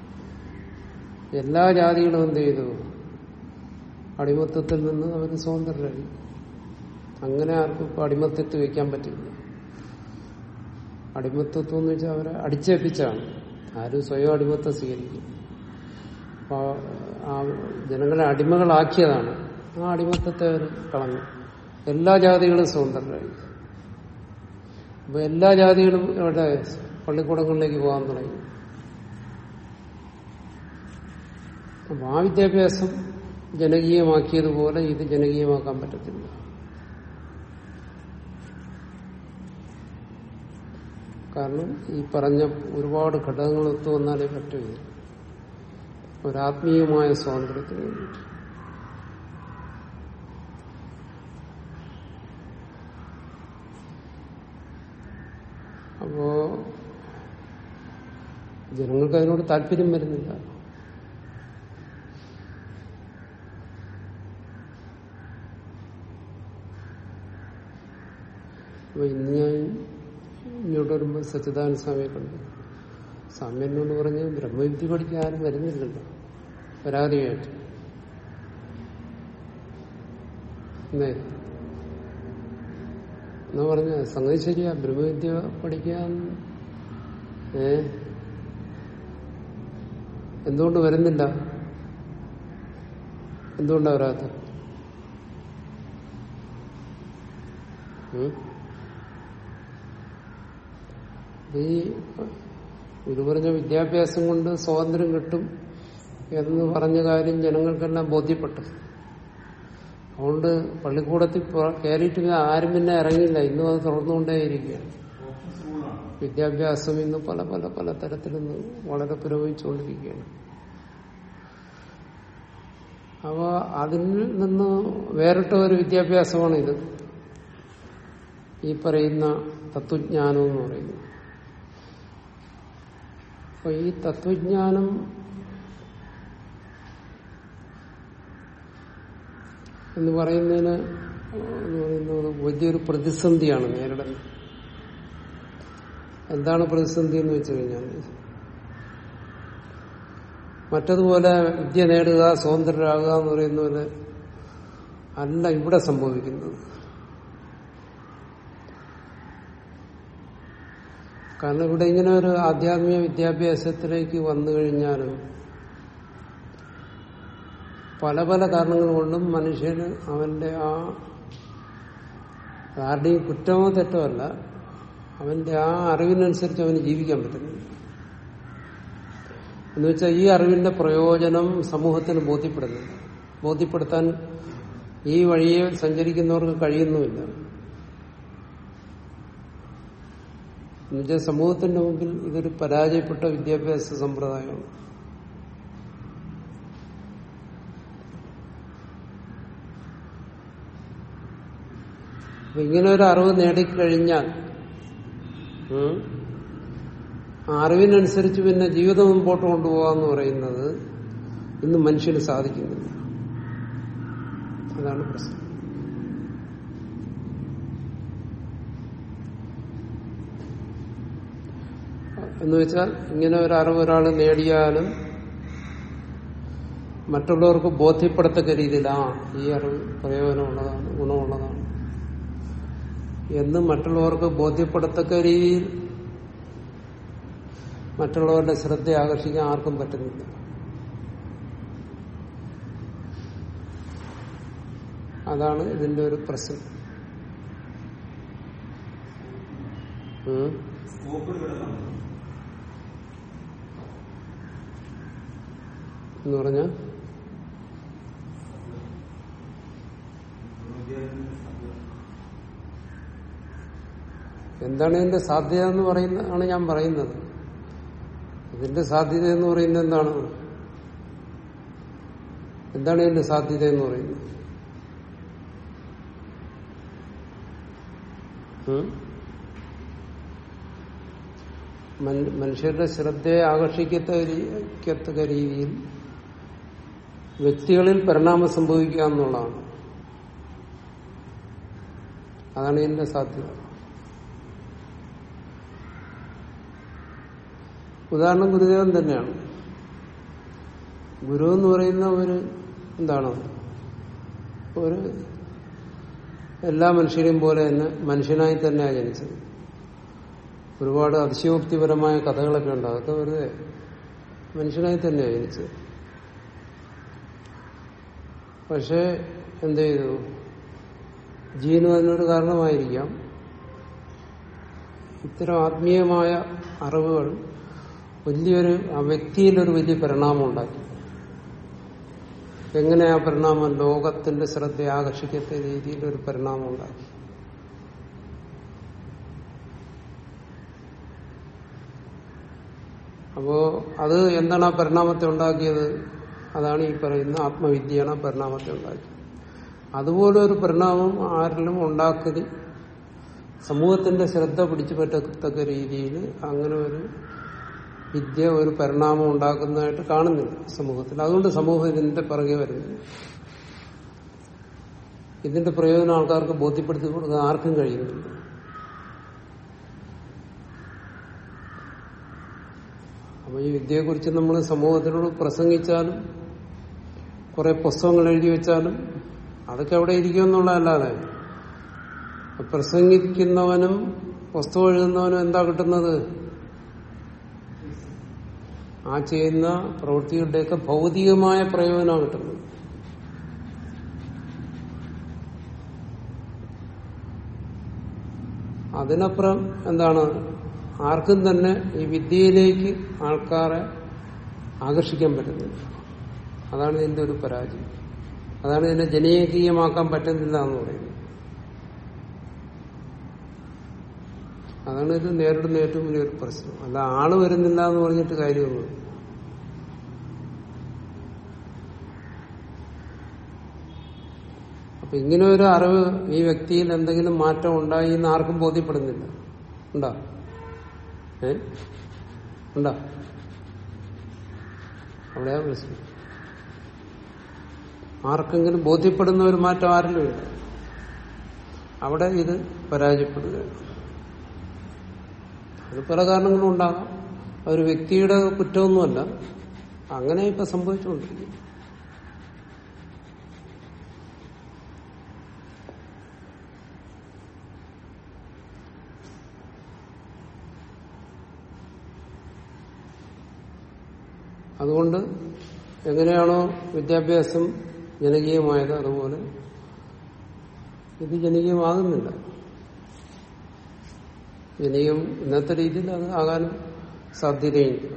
A: എല്ലാ ജാതികളും എന്ത് ചെയ്തു അടിമത്തത്തിൽ നിന്ന് അവർ സ്വതന്ത്രരായി അങ്ങനെ ആർക്കും ഇപ്പൊ അടിമത്തത്തിൽ വയ്ക്കാൻ പറ്റില്ല അടിമത്തത്വം എന്ന് വെച്ചാൽ അവരെ അടിച്ചേൽപ്പിച്ചാണ് ആരും സ്വയം അടിമത്തം സ്വീകരിക്കും അപ്പൊ ആ ജനങ്ങളെ അടിമകളാക്കിയതാണ് ആ അടിമത്തത്തെ അവർ കളഞ്ഞു എല്ലാ ജാതികളും സ്വതന്ത്രരായി അപ്പൊ എല്ലാ ജാതികളും ഇവിടെ പള്ളിക്കൂടങ്ങളിലേക്ക് പോകാൻ തുടങ്ങി അപ്പൊ ആ വിദ്യാഭ്യാസം ജനകീയമാക്കിയതുപോലെ ഇത് ജനകീയമാക്കാൻ പറ്റത്തില്ല കാരണം ഈ പറഞ്ഞ ഒരുപാട് ഘടകങ്ങൾ ഒത്തു വന്നാലേ പറ്റൂ ഇത്. ഒരാത്മീയമായ സ്വാതന്ത്ര്യത്തിന് വേണ്ടിയിട്ട് അപ്പോ ജനങ്ങൾക്ക് അതിനോട് താല്പര്യം വരുന്നില്ല അപ്പൊ ഇന്ന് ഞാൻ ഇങ്ങോട്ട് വരുമ്പോൾ സച്ചിദാനന്ദ സ്വാമിയെ കണ്ടു സ്വാമി എന്നോട് പറഞ്ഞ് ബ്രഹ്മവിദ്യ പഠിക്കാൻ ആരും വരുന്നില്ലല്ലോ പരാതിയായിട്ട് എന്നേ എന്നാ പറഞ്ഞ സംഗതി ശരിയാ ബ്രഹ്മവിദ്യ പഠിക്കാൻ ഏ എന്തുകൊണ്ട് വരുന്നില്ല എന്തുകൊണ്ടാ വരാത്ത ഉം? ഈ ഇത് പറഞ്ഞ വിദ്യാഭ്യാസം കൊണ്ട് സ്വാതന്ത്ര്യം കിട്ടും എന്ന് പറഞ്ഞ കാര്യം ജനങ്ങൾക്കെല്ലാം ബോധ്യപ്പെട്ടു അതുകൊണ്ട് പള്ളിക്കൂടത്തിൽ പോ- കയറിയിട്ട് പിന്നെ ആരും പിന്നെ ഇറങ്ങില്ല ഇന്നും അത് തുറന്നുകൊണ്ടേയിരിക്കുകയാണ്
B: ഓപ്പൺ സ്കൂളാണ്
A: വിദ്യാഭ്യാസം ഇന്ന് പല പല പല തരത്തിലിന്ന് വളരെ പുരോഗമിച്ചുകൊണ്ടിരിക്കുകയാണ് അപ്പോൾ അതിൽ നിന്ന് വേറിട്ട ഒരു വിദ്യാഭ്യാസമാണ് ഇത് ഈ പറയുന്ന തത്വജ്ഞാനം എന്ന് പറയുന്നു അപ്പൊ ഈ തത്വജ്ഞാനം എന്ന് പറയുന്നതിന് എന്ന് പറയുന്നത് വലിയൊരു പ്രതിസന്ധിയാണ് നേരിടുന്നത് എന്താണ് പ്രതിസന്ധി എന്ന് വെച്ച് കഴിഞ്ഞാൽ മറ്റതുപോലെ വിദ്യ നേടുക സ്വതന്ത്രരാകുക എന്ന് പറയുന്ന പോലെ അല്ല ഇവിടെ സംഭവിക്കുന്നത് കാരണം ഇവിടെ ഇങ്ങനെ ഒരു ആധ്യാത്മിക വിദ്യാഭ്യാസത്തിലേക്ക് വന്നു കഴിഞ്ഞാലും പല പല കാരണങ്ങൾ കൊണ്ടും മനുഷ്യന് അവന്റെ ആ ആരുടെയും കുറ്റമോ തെറ്റോ അല്ല അവന്റെ ആ അറിവിനനുസരിച്ച് അവന് ജീവിക്കാൻ പറ്റുന്നില്ല എന്ന് വെച്ചാൽ ഈ അറിവിന്റെ പ്രയോജനം സമൂഹത്തിന് ബോധ്യപ്പെടുന്നില്ല ബോധ്യപ്പെടുത്താൻ ഈ വഴിയെ സഞ്ചരിക്കുന്നവർക്ക് കഴിയുന്നുമില്ല എന്നുവെച്ചാൽ സമൂഹത്തിന്റെ മുമ്പിൽ ഇതൊരു പരാജയപ്പെട്ട വിദ്യാഭ്യാസ സമ്പ്രദായമാണ് അപ്പൊ ഇങ്ങനെ ഒരു അറിവ് നേടിക്കഴിഞ്ഞാൽ ഉം, ആ അറിവിനനുസരിച്ച് പിന്നെ ജീവിതം മുമ്പോട്ട് കൊണ്ടുപോകാന്ന് പറയുന്നത് ഇന്ന് മനുഷ്യന് സാധിക്കുന്നില്ല അതാണ് പ്രശ്നം എന്ന് വെച്ചാൽ ഇങ്ങനെ ഒരു അറിവ് ഒരാൾ നേടിയാലും മറ്റുള്ളവർക്ക് ബോധ്യപ്പെടത്തക്ക രീതിയിൽ ആ ഈ അറിവ് പ്രയോജനമുള്ളതാണ് ഗുണമുള്ളതാണ് എന്ന് മറ്റുള്ളവർക്ക് ബോധ്യപ്പെടത്തക്ക രീതിയിൽ മറ്റുള്ളവരുടെ ശ്രദ്ധ ആകർഷിക്കാൻ ആർക്കും പറ്റുന്നില്ല അതാണ് ഇതിന്റെ ഒരു പ്രശ്നം ഉം.
B: സ്കോപ്പ് കിടക്കണം
A: എന്ന് പറഞ്ഞാൽ എന്താണ് ഇതിന്റെ സാധ്യത എന്ന് പറയുന്ന ആണ് ഞാൻ പറയുന്നത് ഇതിന്റെ സാധ്യത എന്ന് പറയുന്നത് എന്താണ് എന്താണ് ഇതിന്റെ സാധ്യത എന്ന് പറയുന്നത് ഉം? മൻ- മനുഷ്യരുടെ ശ്രദ്ധയെ ആകർഷിക്കത്തക്ക രീതിയിൽ വ്യക്തികളിൽ പരിണാമം സംഭവിക്കുക എന്നുള്ളതാണ് അതാണ് ഇതിന്റെ സാധ്യത ഉദാഹരണം ഗുരുദേവൻ തന്നെയാണ് ഗുരു എന്ന് പറയുന്ന ഒരു എന്താണ് ഒരു എല്ലാ മനുഷ്യരെയും പോലെ തന്നെ മനുഷ്യനായി തന്നെയാണ് ജനിച്ചത് ഒരുപാട് അതിശയോക്തിപരമായ കഥകളൊക്കെ ഉണ്ട് അതൊക്കെ വെറുതെ മനുഷ്യനായി തന്നെയാണ് ജനിച്ചത് പക്ഷെ എന്ത് ചെയ്തു ജീനും അതിനൊരു കാരണമായിരിക്കാം ഇത്തരം ആത്മീയമായ അറിവുകൾ വലിയൊരു ആ വ്യക്തിയിലൊരു വലിയ പരിണാമം ഉണ്ടാക്കി എങ്ങനെ ആ പരിണാമം ലോകത്തിന്റെ ശ്രദ്ധ ആകർഷിക്കത്ത രീതിയിൽ ഒരു പരിണാമം ഉണ്ടാക്കി അപ്പോ അത് എന്താണ് ആ പരിണാമത്തെ ഉണ്ടാക്കിയത് അതാണ് ഈ പറയുന്ന ആത്മവിദ്യയാണ് ആ പരിണാമത്തെ ഉണ്ടാക്കിയത് അതുപോലെ ഒരു പരിണാമം ആരിലും ഉണ്ടാക്കല് സമൂഹത്തിന്റെ ശ്രദ്ധ പിടിച്ചു പറ്റത്തക്ക രീതിയിൽ അങ്ങനെ ഒരു വിദ്യ ഒരു പരിണാമം ഉണ്ടാക്കുന്നതായിട്ട് കാണുന്നില്ല സമൂഹത്തിൽ അതുകൊണ്ട് സമൂഹം ഇതിന്റെ പിറകെ വരുന്നു ഇതിന്റെ പ്രയോജനം ആൾക്കാർക്ക് ബോധ്യപ്പെടുത്തി കൊടുക്കാൻ ആർക്കും കഴിയുന്നില്ല അപ്പൊ ഈ വിദ്യയെക്കുറിച്ച് നമ്മൾ സമൂഹത്തിനോട് പ്രസംഗിച്ചാലും കുറെ പുസ്തകങ്ങൾ എഴുതി വെച്ചാലും അതൊക്കെ അവിടെ ഇരിക്കുമെന്നുള്ളതല്ലാതെ പ്രസംഗിക്കുന്നവനും പുസ്തകം എഴുതുന്നവനും എന്താ കിട്ടുന്നത് ആ ചെയ്യുന്ന പ്രവൃത്തികളുടെയൊക്കെ ഭൗതികമായ പ്രയോജനമാണ് കിട്ടുന്നത് അതിനപ്പുറം എന്താണ് ആർക്കും തന്നെ ഈ വിദ്യയിലേക്ക് ആൾക്കാരെ ആകർഷിക്കാൻ പറ്റുന്നില്ല അതാണ് ഇതിന്റെ ഒരു പരാജയം അതാണ് ഇതിനെ ജനകീയമാക്കാൻ പറ്റുന്നില്ല എന്ന് പറയുന്നത് അതാണ് ഇത് നേരിടുന്ന ഏറ്റവും വലിയൊരു പ്രശ്നം അല്ല ആള് വരുന്നില്ല എന്ന് പറഞ്ഞിട്ട് കാര്യമൊന്നും അപ്പൊ ഇങ്ങനെ ഒരു അറിവ് ഈ വ്യക്തിയിൽ എന്തെങ്കിലും മാറ്റം ഉണ്ടായി എന്ന് ആർക്കും ബോധ്യപ്പെടുന്നില്ല ഉണ്ടോ ഏ ഉണ്ടോ അവിടെയാ പ്രശ്നം ആർക്കെങ്കിലും ബോധ്യപ്പെടുന്ന ഒരു മാറ്റം ആരിലും ഇല്ല അവിടെ ഇത് പരാജയപ്പെടുകയാണ് അത് പല കാരണങ്ങളും ഉണ്ടാകാം ഒരു വ്യക്തിയുടെ കുറ്റമൊന്നുമല്ല അങ്ങനെ ഇപ്പൊ സംഭവിച്ചുകൊണ്ടിരിക്കും അതുകൊണ്ട് എങ്ങനെയാണോ വിദ്യാഭ്യാസം ജനകീയമായത് അതുപോലെ ഇത് ജനകീയമാകുന്നില്ല ജനകീയം ഇന്നത്തെ രീതിയിൽ അത് ആകാനും സാധ്യതയുണ്ട്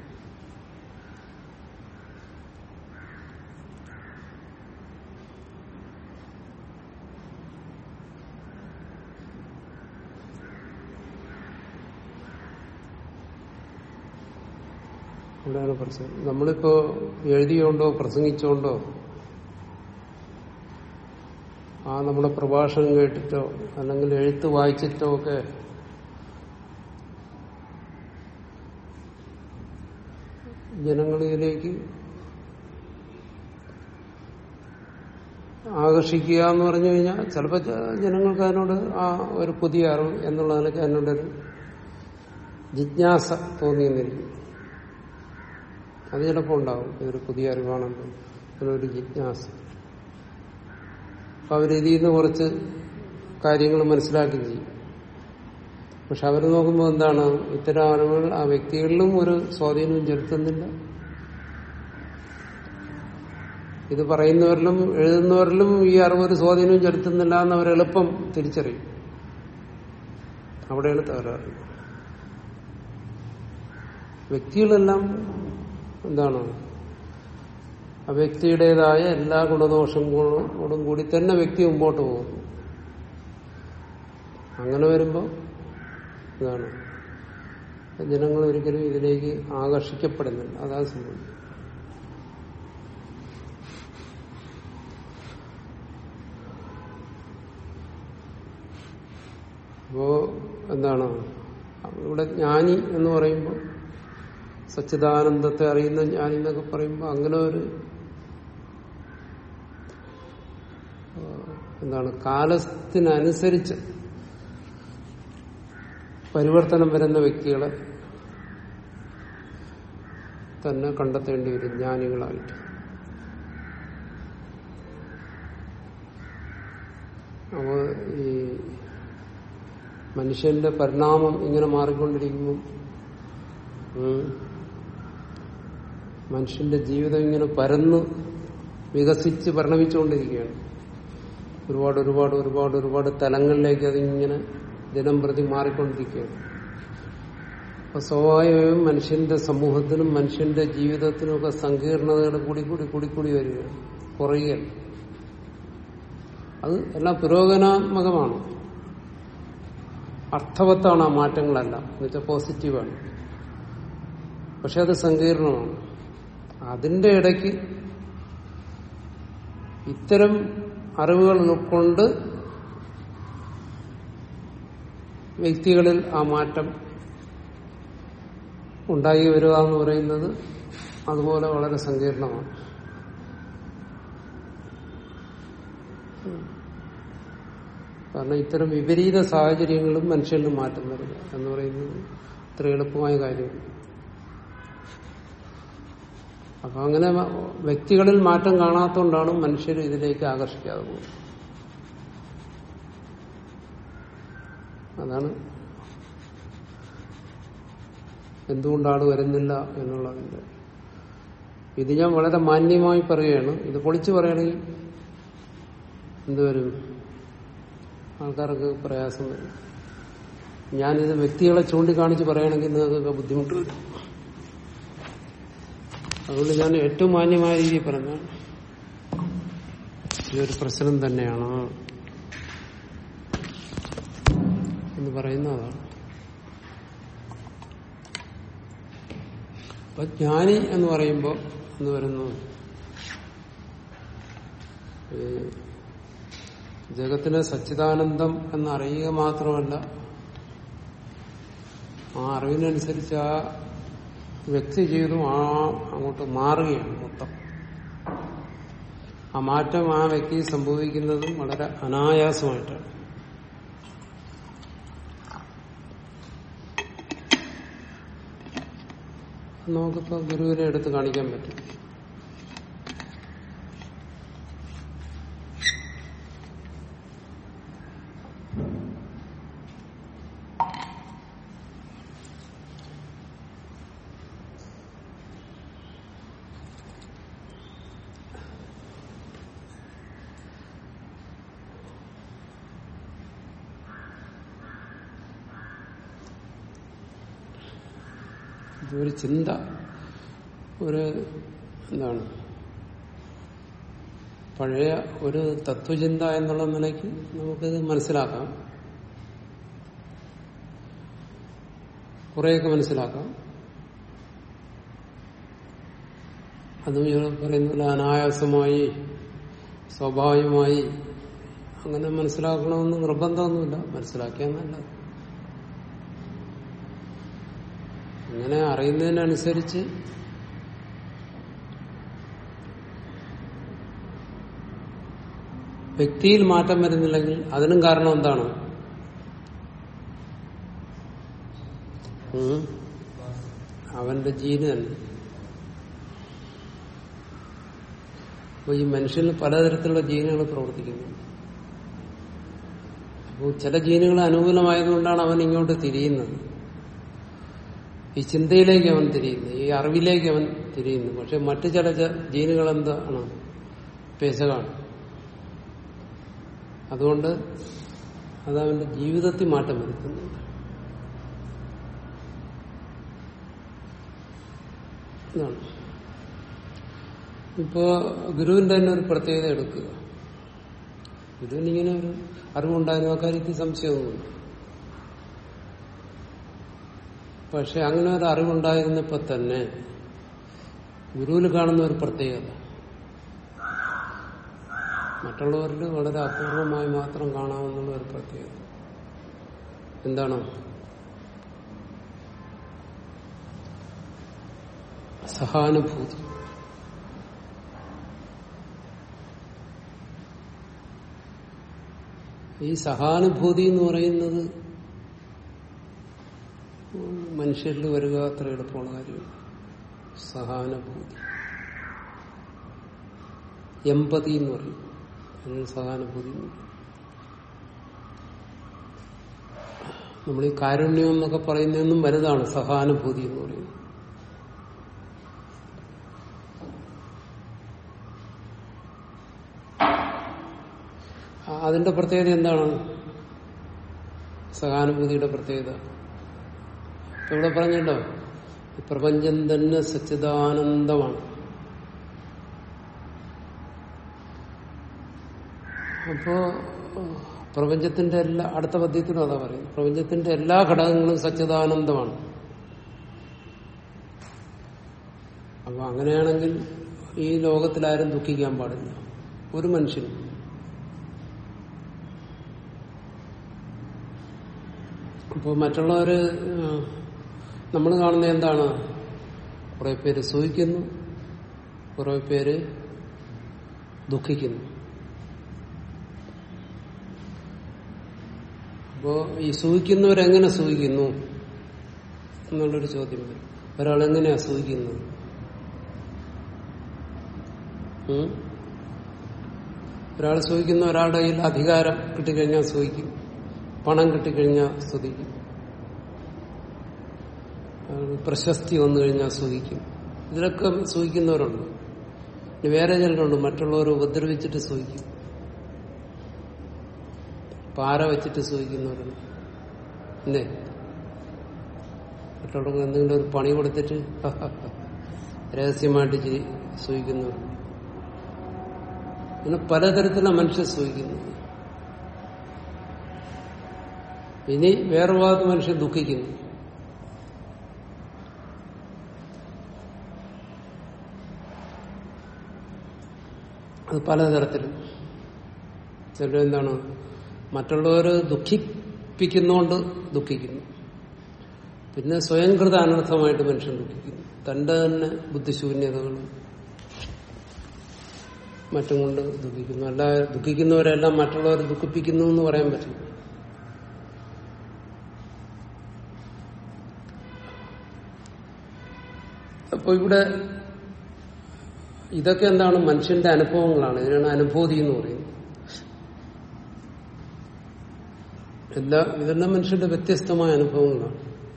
A: അവിടെയാണ് പ്രശ്നം നമ്മളിപ്പോ എഴുതിയോണ്ടോ പ്രസംഗിച്ചോണ്ടോ ആ നമ്മുടെ പ്രഭാഷണം കേട്ടിട്ടോ അല്ലെങ്കിൽ എഴുത്ത് വായിച്ചിട്ടോ ഒക്കെ ജനങ്ങളിലേക്ക് ആകർഷിക്കുക എന്ന് പറഞ്ഞു കഴിഞ്ഞാൽ ചിലപ്പോൾ ജനങ്ങൾക്ക് അതിനോട് ആ ഒരു പുതിയ അറിവ് എന്നുള്ള നിലയ്ക്ക് അതിനോടൊരു ജിജ്ഞാസ തോന്നിയെന്നിരിക്കും അത് ചിലപ്പോൾ ഉണ്ടാവും ഇതൊരു പുതിയ അറിവാണല്ലോ അതിനൊരു ജിജ്ഞാസ അപ്പൊ അവരിതിൽ നിന്ന് കുറച്ച് കാര്യങ്ങൾ മനസ്സിലാക്കി ചെയ്യും പക്ഷെ അവർ നോക്കുമ്പോൾ എന്താണ് ഇത്തരം അറിവുകൾ ആ വ്യക്തികളിലും ഒരു സ്വാധീനവും ചെലുത്തുന്നില്ല ഇത് പറയുന്നവരിലും എഴുതുന്നവരിലും ഈ അറിവ് ഒരു സ്വാധീനവും ചെലുത്തുന്നില്ല എന്ന് അവർ എളുപ്പം തിരിച്ചറിയും അവിടെയാണ് തകരാറ് വ്യക്തികളെല്ലാം എന്താണ് ആ വ്യക്തിയുടേതായ എല്ലാ ഗുണദോഷങ്ങളോടും കൂടി തന്നെ വ്യക്തി മുമ്പോട്ട് പോകുന്നു അങ്ങനെ വരുമ്പോൾ ഇതാണ് ജനങ്ങൾ ഒരിക്കലും ഇതിലേക്ക് ആകർഷിക്കപ്പെടുന്നില്ല അതാണ് സംഭവം അപ്പോ എന്താണ് ഇവിടെ ജ്ഞാനി എന്ന് പറയുമ്പോൾ സച്ചിദാനന്ദത്തെ അറിയുന്ന ജ്ഞാനി എന്നൊക്കെ പറയുമ്പോൾ അങ്ങനെ ഒരു എന്താണ് കാലത്തിനനുസരിച്ച് പരിവർത്തനം വരുന്ന വ്യക്തികളെ തന്നെ കണ്ടെത്തേണ്ടി വരും ജ്ഞാനികളായിട്ട് അപ്പോൾ ഈ മനുഷ്യന്റെ പരിണാമം ഇങ്ങനെ മാറിക്കൊണ്ടിരിക്കുമ്പോൾ ഉം, മനുഷ്യന്റെ ജീവിതം ഇങ്ങനെ പരന്ന് വികസിച്ച് പരിണമിച്ചുകൊണ്ടിരിക്കുകയാണ് ഒരുപാട് ഒരുപാട് ഒരുപാട് ഒരുപാട് തലങ്ങളിലേക്ക് അതിങ്ങനെ ദിനം പ്രതി മാറിക്കൊണ്ടിരിക്കുകയാണ് അപ്പൊ സ്വാഭാവികമായും മനുഷ്യന്റെ സമൂഹത്തിനും മനുഷ്യന്റെ ജീവിതത്തിനും ഒക്കെ സങ്കീർണതകൾ കൂടി കൂടി കൂടി കൂടി വരികയാണ് കുറയുകയാണ് അത് എല്ലാം പുരോഗമനാത്മകമാണ് അർത്ഥവത്താണ് ആ മാറ്റങ്ങളെല്ലാം എന്നുവെച്ചാൽ പോസിറ്റീവാണ് പക്ഷെ അത് സങ്കീർണമാണ് അതിന്റെ ഇടയ്ക്ക് ഇത്തരം അറിവുകൾ ഉൾക്കൊണ്ട് വ്യക്തികളിൽ ആ മാറ്റം ഉണ്ടായി വരിക എന്ന് പറയുന്നത് അതുപോലെ വളരെ സങ്കീർണമാണ് കാരണം ഇത്തരം വിപരീത സാഹചര്യങ്ങളും മനുഷ്യരിൽ മാറ്റം വരിക എന്ന് പറയുന്നത് ഇത്ര എളുപ്പമായ കാര്യമാണ് അപ്പൊ അങ്ങനെ മ- വ്യക്തികളിൽ മാറ്റം കാണാത്തതുകൊണ്ടാണ് മനുഷ്യർ ഇതിലേക്ക് ആകർഷിക്കാതെ പോകുന്നത് അതാണ് എന്തുകൊണ്ടാണ് വരുന്നില്ല എന്നുള്ളതിന്റെ ഇത് ഞാൻ വളരെ മാന്യമായി പറയുകയാണ് ഇത് പൊളിച്ചു പറയുകയാണെങ്കിൽ എന്തുവരും ആൾക്കാർക്ക് പ്രയാസം വരും ഞാനിത് വ്യക്തികളെ ചൂണ്ടിക്കാണിച്ച് പറയുകയാണെങ്കിൽ നിങ്ങൾക്കൊക്കെ ബുദ്ധിമുട്ട് വരും അതുകൊണ്ട് ഞാൻ ഏറ്റവും മാന്യമായ രീതിയിൽ പറഞ്ഞാണ് ഇതൊരു പ്രശ്നം തന്നെയാണ് എന്ന് പറയുന്ന അതാണ് അപ്പൊ ജ്ഞാനി എന്ന് പറയുമ്പോൾ എന്ന് വരുന്നു ഈ ജഗത്തിനെ സച്ചിദാനന്ദം എന്നറിയുക മാത്രമല്ല ആ അറിവിനനുസരിച്ച് ആ വ്യക്തി ജീവിതം ആ അങ്ങോട്ട് മാറുകയാണ് മൊത്തം ആ മാറ്റം ആ വ്യക്തി സംഭവിക്കുന്നതും വളരെ അനായാസമായിട്ടാണ് നമുക്കിപ്പോ ഗുരുവിനെ എടുത്ത് കാണിക്കാൻ പറ്റും ഇതൊരു ചിന്ത ഒരു എന്താണ് പഴയ ഒരു തത്വചിന്ത എന്നുള്ള നിലയ്ക്ക് നമുക്കിത് മനസ്സിലാക്കാം കുറെയൊക്കെ മനസ്സിലാക്കാം അതും ഇയാൾ പറയുന്ന പോലെ അനായാസമായി സ്വാഭാവികമായി അങ്ങനെ മനസ്സിലാക്കണമെന്ന് നിർബന്ധമൊന്നുമില്ല മനസ്സിലാക്കിയാൽ നല്ലത് അങ്ങനെ അറിയുന്നതിനനുസരിച്ച് വ്യക്തിയിൽ മാറ്റം വരുന്നില്ലെങ്കിൽ അതിനും കാരണം എന്താണ് ഉം? അവന്റെ ജീന് തന്നെ അപ്പൊ ഈ മനുഷ്യന് പലതരത്തിലുള്ള ജീനുകൾ പ്രവർത്തിക്കുന്നു അപ്പോൾ ചില ജീനുകൾ അനുകൂലമായതുകൊണ്ടാണ് അവൻ ഇങ്ങോട്ട് തിരിയുന്നത് ഈ ചിന്തയിലേക്ക് അവൻ തിരിയുന്നു ഈ അറിവിലേക്ക് അവൻ തിരിയുന്നു പക്ഷെ മറ്റു ചില ച- ജീനുകൾ എന്താണ് പേശകാണ് അതുകൊണ്ട് അത് അവന്റെ ജീവിതത്തിൽ മാറ്റം വരുത്തുന്നുണ്ട് ഇതാണ് ഇപ്പോ ഗുരുവിന്റെ തന്നെ ഒരു പ്രത്യേകത എടുക്കുക ഗുരുവിന് ഇങ്ങനെ ഒരു അറിവുണ്ടായിരുന്നു ആ കാര്യത്തിൽ സംശയമൊന്നുമില്ല പക്ഷെ അങ്ങനെ ഒരു അറിവുണ്ടായിരുന്നപ്പോ തന്നെ ഗുരുവിൽ കാണുന്ന ഒരു പ്രത്യേകത മറ്റുള്ളവരിൽ വളരെ അപൂർവമായി മാത്രം കാണാമെന്നുള്ള ഒരു പ്രത്യേകത എന്താണ് സഹാനുഭൂതി ഈ സഹാനുഭൂതി എന്ന് പറയുന്നത് മനുഷ്യരിൽ വരിക അത്ര എളുപ്പമുള്ള കാര്യമാണ് സഹാനുഭൂതി എമ്പതി എന്ന് പറയും അതിന് സഹാനുഭൂതി എന്ന് പറയും നമ്മൾ ഈ കാരുണ്യം എന്നൊക്കെ പറയുന്നതൊന്നും വലുതാണ് സഹാനുഭൂതി എന്ന് പറയുന്നത് ആ, അതിന്റെ പ്രത്യേകത എന്താണ് സഹാനുഭൂതിയുടെ പ്രത്യേകത ഇപ്പൊ ഇവിടെ പറഞ്ഞല്ലോ ഈ പ്രപഞ്ചം തന്നെ സച്ചിദാനന്ദമാണ് അപ്പോ പ്രപഞ്ചത്തിന്റെ എല്ലാ അടുത്ത പദ്യത്തിലും അതാ പറയുന്നത് പ്രപഞ്ചത്തിന്റെ എല്ലാ ഘടകങ്ങളും സച്ചിദാനന്ദമാണ് അപ്പൊ അങ്ങനെയാണെങ്കിൽ ഈ ലോകത്തിലാരും ദുഃഖിക്കാൻ പാടില്ല ഒരു മനുഷ്യനും അപ്പോൾ മറ്റുള്ളവര് നമ്മൾ കാണുന്ന എന്താണ് കുറെ പേര് സൂഹിക്കുന്നു കുറെ പേര് ദുഃഖിക്കുന്നു അപ്പോ ഈ സൂഹിക്കുന്നവരെങ്ങനെ സൂഹിക്കുന്നു എന്നുള്ളൊരു ചോദ്യം വരും ഒരാൾ എങ്ങനെയാ സൂഹിക്കുന്നത് ഉം? ഒരാൾ സൂഹിക്കുന്ന ഒരാളുടെ കയ്യിൽ അധികാരം കിട്ടിക്കഴിഞ്ഞാൽ സൂഹിക്കും പണം കിട്ടിക്കഴിഞ്ഞാൽ സ്തുതിക്കും അയാൾക്ക് പ്രശസ്തി വന്നു കഴിഞ്ഞാൽ സൂഹിക്കും ഇതിലൊക്കെ സൂഹിക്കുന്നവരുണ്ട് ഇനി വേറെ ചിലരുണ്ട് മറ്റുള്ളവരെ ഉപദ്രവിച്ചിട്ട് സൂഹിക്കും പാര വെച്ചിട്ട് സൂഹിക്കുന്നവരുണ്ട് അല്ലേ മറ്റുള്ളവർക്ക് എന്തെങ്കിലും ഒരു പണി കൊടുത്തിട്ട് രഹസ്യമായിട്ട് ചെയ്- സൂഹിക്കുന്നവരുണ്ട് അങ്ങനെ പലതരത്തിലുള്ള മനുഷ്യർ സൂഹിക്കുന്നു ഇനി വേറെ ഭാഗത്ത് മനുഷ്യൻ ദുഃഖിക്കുന്നു അത് പലതരത്തിലും ചിലരെന്താണ് മറ്റുള്ളവര് ദുഃഖിപ്പിക്കുന്നോണ്ട് ദുഃഖിക്കുന്നു പിന്നെ സ്വയംകൃത അനർത്ഥമായിട്ട് മനുഷ്യൻ ദുഃഖിക്കുന്നു തന്റെ തന്നെ ബുദ്ധിശൂന്യതകളും മറ്റും കൊണ്ട് ദുഃഖിക്കുന്നു അല്ല ദുഃഖിക്കുന്നവരെല്ലാം മറ്റുള്ളവരെ ദുഃഖിപ്പിക്കുന്നു എന്ന് പറയാൻ പറ്റില്ല അപ്പൊ ഇവിടെ ഇതൊക്കെ എന്താണ് മനുഷ്യന്റെ അനുഭവങ്ങളാണ് ഇതിനാണ് അനുഭൂതി എന്ന് പറയുന്നത് എല്ലാ ഇതെല്ലാം മനുഷ്യന്റെ വ്യത്യസ്തമായ അനുഭവങ്ങളാണ്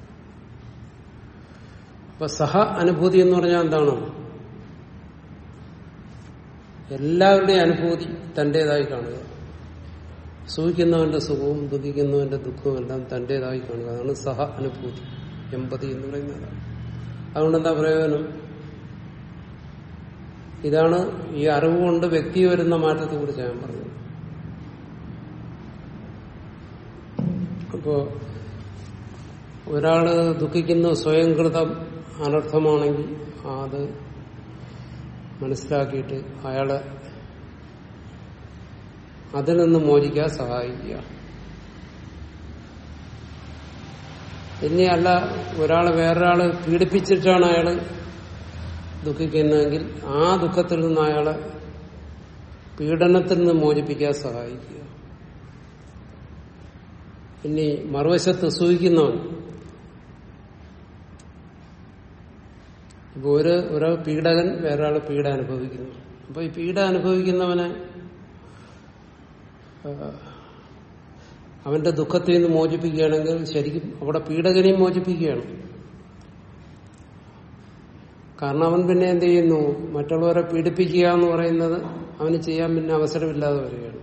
A: അപ്പൊ സഹ അനുഭൂതി എന്ന് പറഞ്ഞാൽ എന്താണ് എല്ലാവരുടെയും അനുഭൂതി തന്റേതായി കാണുക സുഖിക്കുന്നവന്റെ സുഖവും ദുഃഖിക്കുന്നവന്റെ ദുഃഖവും എല്ലാം തന്റേതായി കാണുക അതാണ് സഹ അനുഭൂതി എമ്പതി എന്ന് പറയുന്നത് അതുകൊണ്ട് എന്താ പ്രയോജനം ഇതാണ് ഈ അറിവ് കൊണ്ട് വ്യക്തി വരുന്ന മാറ്റത്തെ കുറിച്ച് ഞാൻ പറഞ്ഞത് അപ്പോ ഒരാള് ദുഃഖിക്കുന്ന സ്വയംകൃതം അനർത്ഥമാണെങ്കിൽ അത് മനസ്സിലാക്കിയിട്ട് അയാളെ അതിൽ നിന്ന് മോചിക്കാൻ സഹായിക്കുക ഇനി അല്ല ഒരാളെ വേറൊരാള് പീഡിപ്പിച്ചിട്ടാണ് അയാള് ദുഃഖിക്കുന്നതെങ്കിൽ ആ ദുഃഖത്തിൽ നിന്ന് അയാളെ പീഡനത്തിൽ നിന്ന് മോചിപ്പിക്കാൻ സഹായിക്കുക ഇനി മറുവശത്ത് സൂഹിക്കുന്നവൻ ഇപ്പൊ ഒരു ഒരു പീഡകൻ വേറൊരാൾ പീഡ അനുഭവിക്കുന്നു അപ്പൊ ഈ പീഡ അനുഭവിക്കുന്നവനെ ആ, അവന്റെ ദുഃഖത്തിൽ നിന്ന് മോചിപ്പിക്കുകയാണെങ്കിൽ ശരിക്കും അവിടെ പീഡകനെയും മോചിപ്പിക്കുകയാണ് കാരണം അവൻ പിന്നെ എന്ത് ചെയ്യുന്നു മറ്റുള്ളവരെ പീഡിപ്പിക്കുക എന്ന് പറയുന്നത് അവന് ചെയ്യാൻ പിന്നെ അവസരമില്ലാതെ വരികയാണ്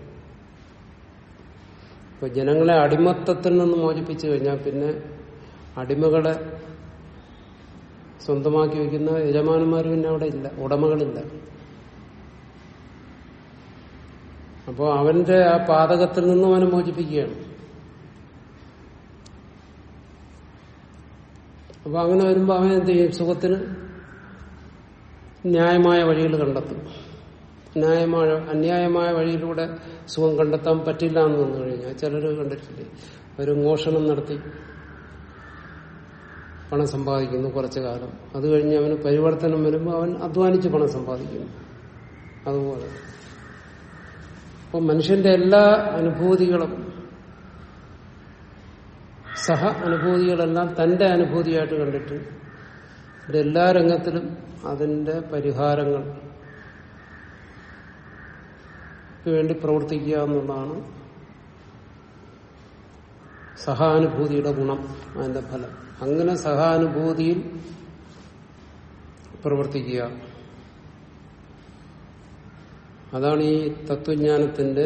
A: ഇപ്പൊ ജനങ്ങളെ അടിമത്തത്തിൽ നിന്ന് മോചിപ്പിച്ചു കഴിഞ്ഞാൽ പിന്നെ അടിമകളെ സ്വന്തമാക്കി വയ്ക്കുന്ന യജമാനന്മാർ പിന്നെ അവിടെ ഇല്ല ഉടമകളില്ല അപ്പോൾ അവന്റെ ആ പാതകത്തിൽ നിന്നും അവനെ മോചിപ്പിക്കുകയാണ് അപ്പൊ അങ്ങനെ വരുമ്പോൾ അവൻ എന്ത് ചെയ്യും സുഖത്തിന് ന്യായമായ വഴികൾ കണ്ടെത്തും ന്യായമായ അന്യായമായ വഴിയിലൂടെ സുഖം കണ്ടെത്താൻ പറ്റില്ല എന്ന് വന്നു കഴിഞ്ഞാൽ ചിലർ കണ്ടിട്ടില്ലേ ഒരു മോഷണം നടത്തി പണം സമ്പാദിക്കുന്നു കുറച്ചു കാലം അത് കഴിഞ്ഞ് അവന് പരിവർത്തനം വരുമ്പോൾ അവൻ അധ്വാനിച്ച് പണം സമ്പാദിക്കുന്നു അതുപോലെ അപ്പോൾ മനുഷ്യന്റെ എല്ലാ അനുഭൂതികളും സഹ അനുഭൂതികളെല്ലാം തന്റെ അനുഭൂതിയായിട്ട് കണ്ടിട്ട് ഇത് എല്ലാ രംഗത്തിലും അതിന്റെ പരിഹാരങ്ങൾ വേണ്ടി പ്രവർത്തിക്കുക എന്നുള്ളതാണ് സഹാനുഭൂതിയുടെ ഗുണം അതിന്റെ ഫലം അങ്ങനെ സഹാനുഭൂതിയിൽ പ്രവർത്തിക്കുക അതാണ് ഈ തത്വജ്ഞാനത്തിന്റെ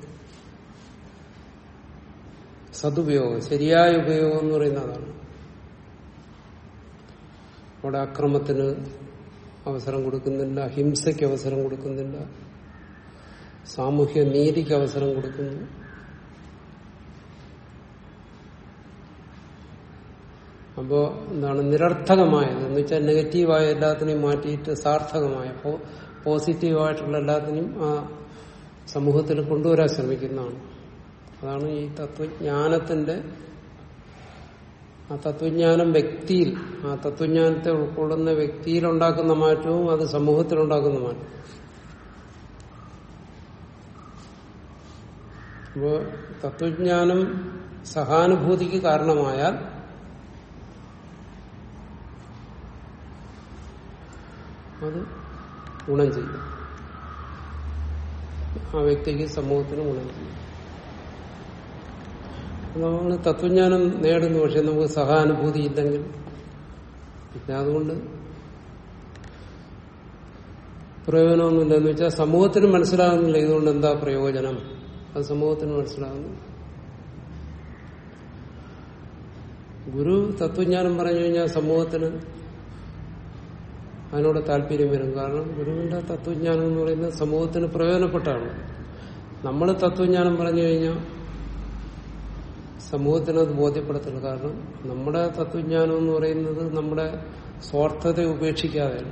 A: സതുപയോഗം ശരിയായ ഉപയോഗം എന്ന് പറയുന്ന അതാണ് അവിടെ അക്രമത്തിന് അവസരം കൊടുക്കുന്നില്ല ഹിംസയ്ക്ക് അവസരം കൊടുക്കുന്നില്ല സാമൂഹ്യ നീതിക്ക് അവസരം കൊടുക്കുന്നു അപ്പോ എന്താണ് നിരർത്ഥകമായത് എന്ന് വെച്ചാൽ നെഗറ്റീവായ എല്ലാത്തിനെയും മാറ്റിയിട്ട് സാർത്ഥകമായ പോ- പോസിറ്റീവായിട്ടുള്ള എല്ലാത്തിനെയും ആ സമൂഹത്തിൽ കൊണ്ടുവരാൻ ശ്രമിക്കുന്നതാണ് അതാണ് ഈ തത്വജ്ഞാനത്തിന്റെ ആ തത്വജ്ഞാനം വ്യക്തിയിൽ ആ തത്വജ്ഞാനത്തെ ഉൾക്കൊള്ളുന്ന വ്യക്തിയിൽ ഉണ്ടാക്കുന്ന മാറ്റവും അത് സമൂഹത്തിൽ ഉണ്ടാക്കുന്ന മാറ്റവും അപ്പോ തത്വജ്ഞാനം സഹാനുഭൂതിക്ക് കാരണമായാൽ അത് ഗുണം ചെയ്യും ആ വ്യക്തിക്ക് സമൂഹത്തിന് ഗുണം ചെയ്യും നമ്മൾ തത്വജ്ഞാനം നേടുന്നു പക്ഷെ നമുക്ക് സഹാനുഭൂതി ഇല്ലെങ്കിൽ പിന്നെ അതുകൊണ്ട് പ്രയോജനമൊന്നുമില്ല എന്ന് വെച്ചാൽ സമൂഹത്തിന് മനസ്സിലാകുന്നില്ല ഇതുകൊണ്ട് എന്താ പ്രയോജനം അത് സമൂഹത്തിന് മനസ്സിലാകുന്നു ഗുരു തത്വജ്ഞാനം പറഞ്ഞു കഴിഞ്ഞാൽ സമൂഹത്തിന് അതിനോട് താല്പര്യം വരും കാരണം ഗുരുവിന്റെ തത്വജ്ഞാനം എന്ന് പറയുന്നത് സമൂഹത്തിന് പ്രയോജനപ്പെട്ടാണ് നമ്മൾ തത്വജ്ഞാനം പറഞ്ഞു കഴിഞ്ഞാൽ സമൂഹത്തിന് അത് ബോധ്യപ്പെടുത്തില്ല കാരണം നമ്മുടെ തത്വജ്ഞാനം എന്ന് പറയുന്നത് നമ്മുടെ സ്വാർത്ഥത ഉപേക്ഷിക്കാതെയാണ്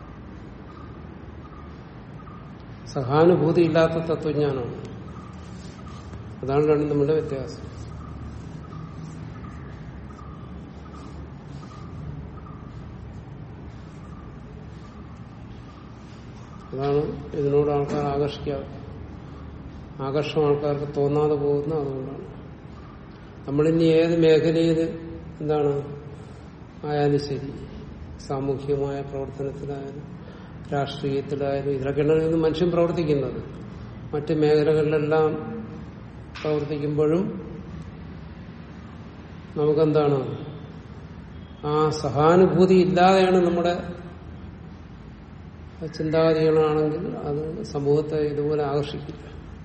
A: സഹാനുഭൂതി ഇല്ലാത്ത തത്വജ്ഞാനമാണ് അതാണ് രണ്ടും നമ്മുടെ വ്യത്യാസം അതാണ് ഇതിനോട് ആൾക്കാർ ആകർഷിക്കാതെ ആകർഷണം ആൾക്കാർക്ക് തോന്നാതെ പോകുന്ന അതുകൊണ്ടാണ് നമ്മളിനി ഏത് മേഖലയിൽ എന്താണ് ആയാലും ശരി സാമൂഹികമായ പ്രവർത്തനത്തിലായാലും രാഷ്ട്രീയത്തിലായാലും ഇതിലൊക്കെയാണ് ഇന്ന് മനുഷ്യൻ പ്രവർത്തിക്കുന്നത് മറ്റ് മേഖലകളിലെല്ലാം പ്രവർത്തിക്കുമ്പോഴും നമുക്കെന്താണ് ആ സഹാനുഭൂതി ഇല്ലാതെയാണ് നമ്മുടെ ചിന്താഗതികളാണെങ്കിൽ അത് സമൂഹത്തെ ഇതുപോലെ ആകർഷിക്കില്ല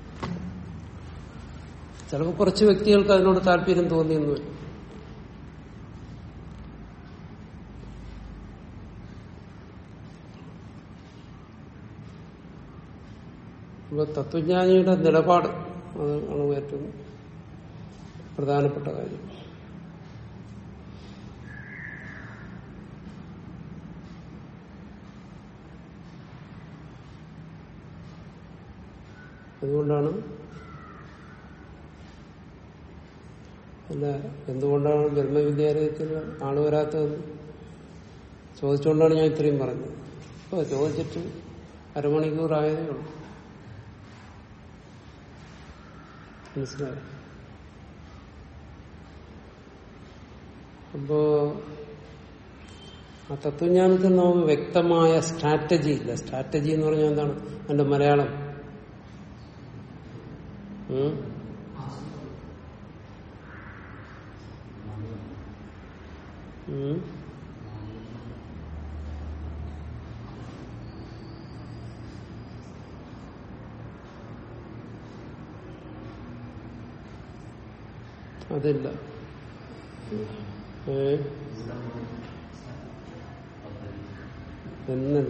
A: ചിലപ്പോൾ കുറച്ച് വ്യക്തികൾക്ക് അതിനോട് താല്പര്യം തോന്നിയെന്ന് വരും അപ്പൊ തത്വജ്ഞാനിയുടെ നിലപാട് അത് ആണ് ഏറ്റവും പ്രധാനപ്പെട്ട കാര്യം അതുകൊണ്ടാണ് അല്ല എന്തുകൊണ്ടാണ് ബ്രഹ്മവിദ്യാലയത്തിൽ ആള് വരാത്തതെന്ന് ചോദിച്ചുകൊണ്ടാണ് ഞാൻ ഇത്രയും പറഞ്ഞത് ഇപ്പൊ ചോദിച്ചിട്ട് അരമണിക്കൂർ ആയതേ ഉള്ളൂ മനസ്സിലായോ അപ്പോ ആ തത്വജ്ഞാനത്തിൽ നമുക്ക് വ്യക്തമായ സ്ട്രാറ്റജി ഇല്ല സ്ട്രാറ്റജി എന്ന് പറഞ്ഞാൽ എന്താണ് അതിന്റെ മലയാളം ഉം? ഉം? അതില്ല ഏ എന്നല്ല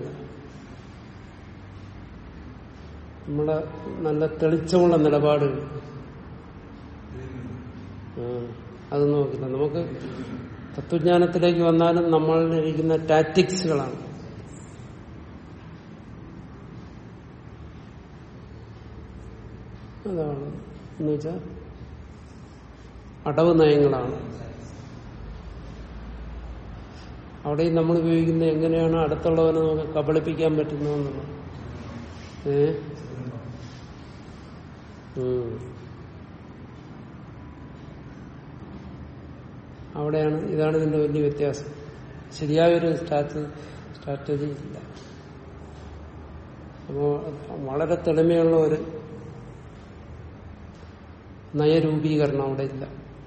A: നമ്മളെ നല്ല തെളിച്ചമുള്ള നിലപാടുകൾ ആ, അത് നോക്കില്ല നമുക്ക് തത്വജ്ഞാനത്തിലേക്ക് വന്നാലും നമ്മളിരിക്കുന്ന ടാറ്റിക്സുകളാണ് അതാണ് എന്ന് വെച്ചാൽ അടവ് നയങ്ങളാണ് അവിടെയും നമ്മൾ ഉപയോഗിക്കുന്നത് എങ്ങനെയാണ് അടുത്തുള്ളവനെ നമുക്ക് കബളിപ്പിക്കാൻ പറ്റുന്നതെന്നുള്ളത് ഏ ഉം. അവിടെയാണ് ഇതാണ് ഇതിന്റെ വലിയ വ്യത്യാസം ശരിയായൊരു സ്ട്രാറ്റജി സ്ട്രാറ്റജി ഇല്ല അപ്പോ വളരെ തെളിമയുള്ള ഒരു നയരൂപീകരണം അവിടെ ഇല്ല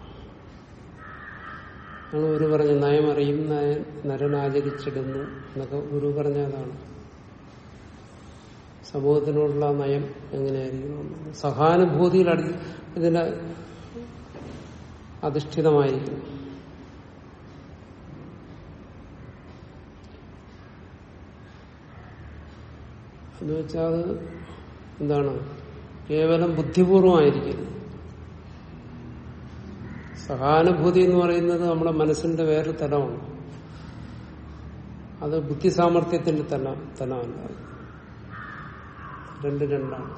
A: ആണ് ഗുരു പറഞ്ഞ നയം അറിയും നയ- നരനാചരിച്ചിടുന്നു എന്നൊക്കെ ഗുരു പറഞ്ഞ അതാണ് സമൂഹത്തിനോടുള്ള നയം എങ്ങനെയായിരിക്കണം എന്നുള്ളത്. സഹാനുഭൂതിയിൽ അടി ഇതിന് അധിഷ്ഠിതമായിരിക്കും എന്ന് വെച്ചാൽ അത് എന്താണ് കേവലം ബുദ്ധിപൂർവമായിരിക്കും സഹാനുഭൂതി എന്ന് പറയുന്നത് നമ്മുടെ മനസ്സിന്റെ വേറെ തലമാണ് അത് ബുദ്ധി സാമർഥ്യത്തിന്റെ തല തലമല്ല രണ്ട് രണ്ടാണ്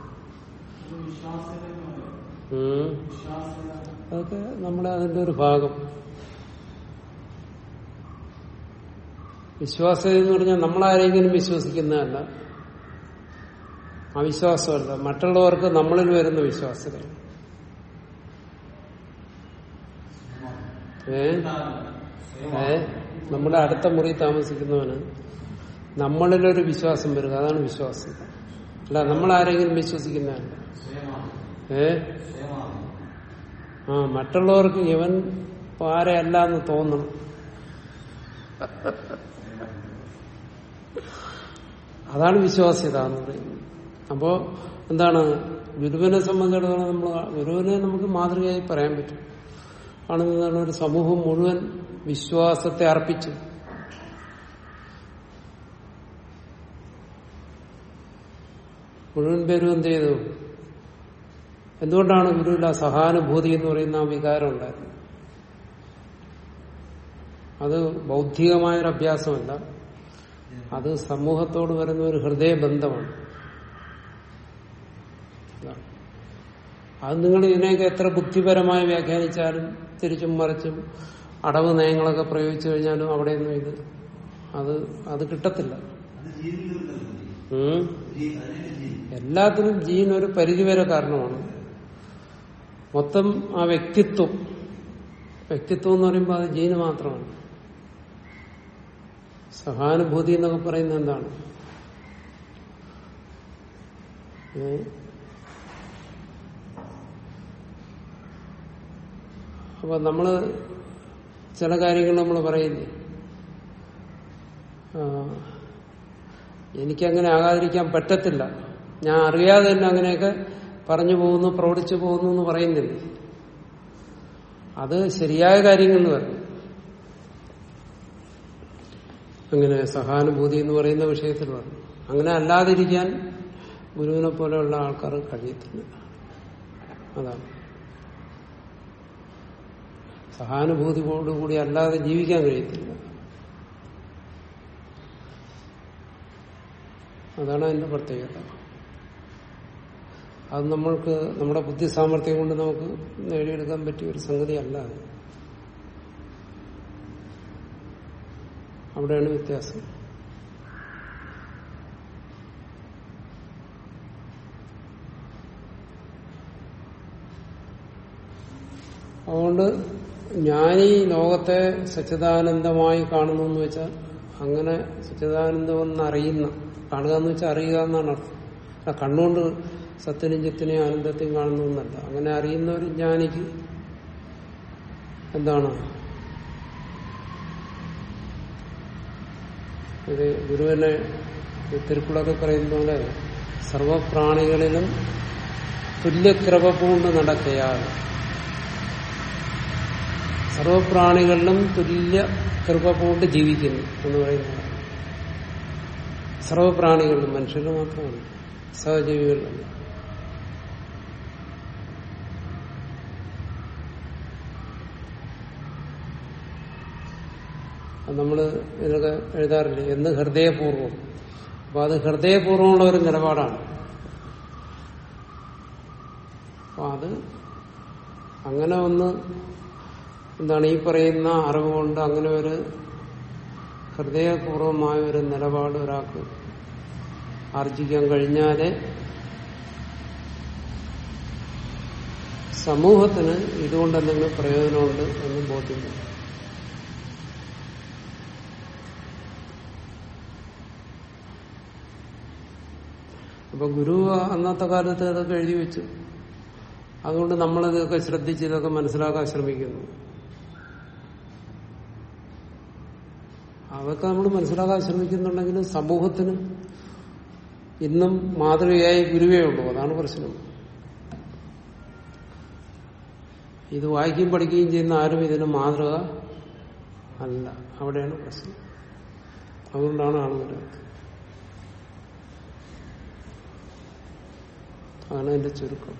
A: ഉം. അതൊക്കെ നമ്മുടെ അതിന്റെ ഒരു ഭാഗം വിശ്വാസം എന്ന് പറഞ്ഞാൽ നമ്മളാരെങ്കിലും വിശ്വസിക്കുന്നതല്ല അവിശ്വാസമല്ല മറ്റുള്ളവർക്ക് നമ്മളിൽ വരുന്ന വിശ്വാസങ്ങൾ ഏ ഏ നമ്മുടെ അടുത്ത മുറി താമസിക്കുന്നവന് നമ്മളിലൊരു വിശ്വാസം വരിക അതാണ് വിശ്വാസം അല്ല നമ്മൾ ആരെങ്കിലും വിശ്വസിക്കുന്നതല്ല ഏ ആ മറ്റുള്ളവർക്ക് ഇവൻ പാരയല്ല എന്ന് തോന്നണം അതാണ് വിശ്വാസ്യത എന്ന് പറയുന്നത് അപ്പോ എന്താണ് ഗുരുവിനെ സംബന്ധിച്ചിടത്തോളം നമ്മൾ ഗുരുവിനെ നമുക്ക് മാതൃകയായി പറയാൻ പറ്റും ആണെന്നാണ് ഒരു സമൂഹം മുഴുവൻ വിശ്വാസത്തെ അർപ്പിച്ചു മുഴുവൻ പേരും എന്ത് ചെയ്തു എന്തുകൊണ്ടാണ് ഗുരുവിൽ ആ സഹാനുഭൂതി എന്ന് പറയുന്ന ആ വികാരം ഉണ്ടായത് അത് ബൗദ്ധികമായൊരു അഭ്യാസമല്ല അത് സമൂഹത്തോട് വരുന്ന ഒരു ഹൃദയബന്ധമാണ് അതാണ്. അത് നിങ്ങൾ ഇതിനെയൊക്കെ എത്ര ബുദ്ധിപരമായി വ്യാഖ്യാനിച്ചാലും തിരിച്ചും മറിച്ചും അടവ് നയങ്ങളൊക്കെ പ്രയോഗിച്ചു കഴിഞ്ഞാലും അവിടെയൊന്നും ഇത് അത് അത് കിട്ടത്തില്ല
B: അത് ജീനിൽ വരുന്നതല്ലേ?
A: ഉം.
B: ജീൻ, അതിനെ ജീൻ.
A: എല്ലാത്തിനും ജീൻ ഒരു പരിധിവരെ കാരണമാണ് മൊത്തം ആ വ്യക്തിത്വം വ്യക്തിത്വം എന്ന് പറയുമ്പോൾ അത് ജീന് മാത്രമാണ് സഹാനുഭൂതി എന്നൊക്കെ പറയുന്നത് എന്താണ് ഏ? അപ്പൊ നമ്മള് ചില കാര്യങ്ങൾ നമ്മൾ പറയുന്നേ ആ, എനിക്കങ്ങനെ ആകാതിരിക്കാൻ പറ്റത്തില്ല ഞാൻ അറിയാതെ തന്നെ അങ്ങനെയൊക്കെ പറഞ്ഞു പോകുന്നു പ്രവർത്തിച്ചു പോകുന്നു എന്ന് പറയുന്നില്ലേ അത് ശരിയായ കാര്യങ്ങളിൽ വരണം അങ്ങനെ സഹാനുഭൂതി എന്ന് പറയുന്ന വിഷയത്തിൽ വരണം അങ്ങനെ അല്ലാതിരിക്കാൻ ഗുരുവിനെ പോലെയുള്ള ആൾക്കാർ കഴിയത്തില്ല അതാണ് സഹാനുഭൂതിയോടുകൂടി അല്ലാതെ ജീവിക്കാൻ കഴിയത്തില്ല അതാണ് അതിന്റെ പ്രത്യേകത അത് നമ്മൾക്ക് നമ്മുടെ ബുദ്ധി സാമർഥ്യം കൊണ്ട് നമുക്ക് നേടിയെടുക്കാൻ പറ്റിയ ഒരു സംഗതിയല്ല അത് അവിടെയാണ് വ്യത്യാസം അതുകൊണ്ട് ഞാനീ ലോകത്തെ സച്ചിദാനന്ദമായി കാണുന്നു എന്ന് വെച്ചാൽ അങ്ങനെ സച്ചിദാനന്ദം എന്നറിയുന്ന കാണുക എന്ന് വെച്ചാൽ അറിയുക എന്നാണ് അർത്ഥം അല്ല കണ്ണുകൊണ്ട് സത്യനും ചിത്തിനെയും ആനന്ദത്തെയും കാണുന്നു എന്നല്ല അങ്ങനെ അറിയുന്ന ഒരു ജ്ഞാനിക്ക് എന്താണ് ഇത് ഗുരുവിനെ ഈ തിരുക്കുളൊക്കെ പറയുന്ന പോലെ സർവപ്രാണികളിലും തുല്യക്രമ കൊണ്ട് നടക്കയാൽ സർവപ്രാണികളിലും തുല്യ കൃപ കൊണ്ട് ജീവിക്കുന്നു എന്ന് പറയുന്നത് സർവപ്രാണികളിലും മനുഷ്യരിൽ മാത്രമാണ് സഹജീവികളിലല്ല അത് നമ്മള് ഇതൊക്കെ എഴുതാറില്ലേ എന്ന് ഹൃദയപൂർവ്വം അപ്പൊ അത് ഹൃദയപൂർവ്വമുള്ള ഒരു നിലപാടാണ് അപ്പൊ അത് അങ്ങനെ ഒന്ന് എന്താണ് ഈ പറയുന്ന അറിവ് കൊണ്ട് അങ്ങനെ ഒരു ഹൃദയപൂർവമായ ഒരു നിലപാട് ഒരാൾക്ക് ആർജിക്കാൻ കഴിഞ്ഞാലേ സമൂഹത്തിന് ഇതുകൊണ്ട് എന്തെങ്കിലും പ്രയോജനമുണ്ട് എന്ന് ബോധ്യം വരും. അപ്പൊ ഗുരു അന്നത്തെ കാലത്ത് ഇതൊക്കെ എഴുതി വെച്ചു അതുകൊണ്ട് നമ്മളിതൊക്കെ ശ്രദ്ധിച്ച് ഇതൊക്കെ മനസ്സിലാക്കാൻ ശ്രമിക്കുന്നു അതൊക്കെ നമ്മൾ മനസ്സിലാക്കാൻ ശ്രമിക്കുന്നുണ്ടെങ്കിൽ സമൂഹത്തിന് ഇന്നും മാതൃകയായി ഗുരുവേ ഉള്ളൂ അതാണ് പ്രശ്നം ഇത് വായിക്കുകയും പഠിക്കുകയും ചെയ്യുന്ന ആരും ഇതിന് മാതൃക അല്ല അവിടെയാണ് പ്രശ്നം അതുകൊണ്ടാണ് ആളുകൾ അതാണ് എന്റെ ചുരുക്കം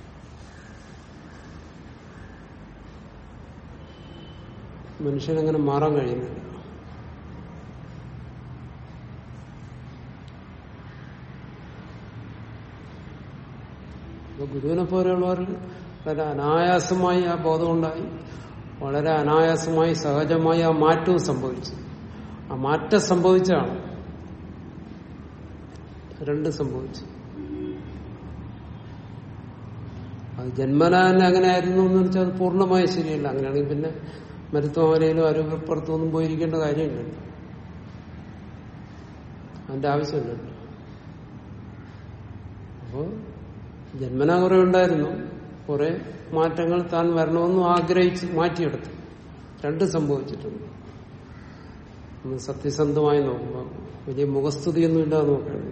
A: മനുഷ്യനങ്ങനെ മാറാൻ കഴിയുന്നില്ല അപ്പൊ ഗുരുവിനെ പോലെയുള്ളവർ വളരെ അനായാസമായി ആ ബോധമുണ്ടായി വളരെ അനായാസമായി സഹജമായി ആ മാറ്റവും സംഭവിച്ചു ആ മാറ്റം സംഭവിച്ചാണ് രണ്ട് സംഭവിച്ചു അത് ജന്മനാ തന്നെ അങ്ങനെ ആയിരുന്നു എന്ന് വെച്ചാൽ അത് പൂർണ്ണമായി ശരിയല്ല അങ്ങനെയാണെങ്കിൽ പിന്നെ മരുത്വമലയിലും അരുവിപ്പുറത്തും ഒന്നും പോയിരിക്കേണ്ട കാര്യമില്ലല്ലോ അതിന്റെ ആവശ്യമില്ലല്ലോ അപ്പോ ജന്മന കുറെ ഉണ്ടായിരുന്നു കുറെ മാറ്റങ്ങൾ താൻ വരണമെന്നും ആഗ്രഹിച്ച് മാറ്റിയെടുത്തു രണ്ട് സംഭവിച്ചിട്ടുണ്ട് ഒന്ന് സത്യസന്ധമായി നോക്കുക വലിയ മുഖസ്തുതിയൊന്നും ഇല്ലാതെ നോക്കുന്നത്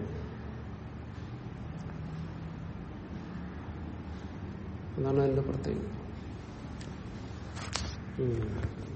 A: അതാണ് അതിന്റെ പ്രത്യേകത ഉം.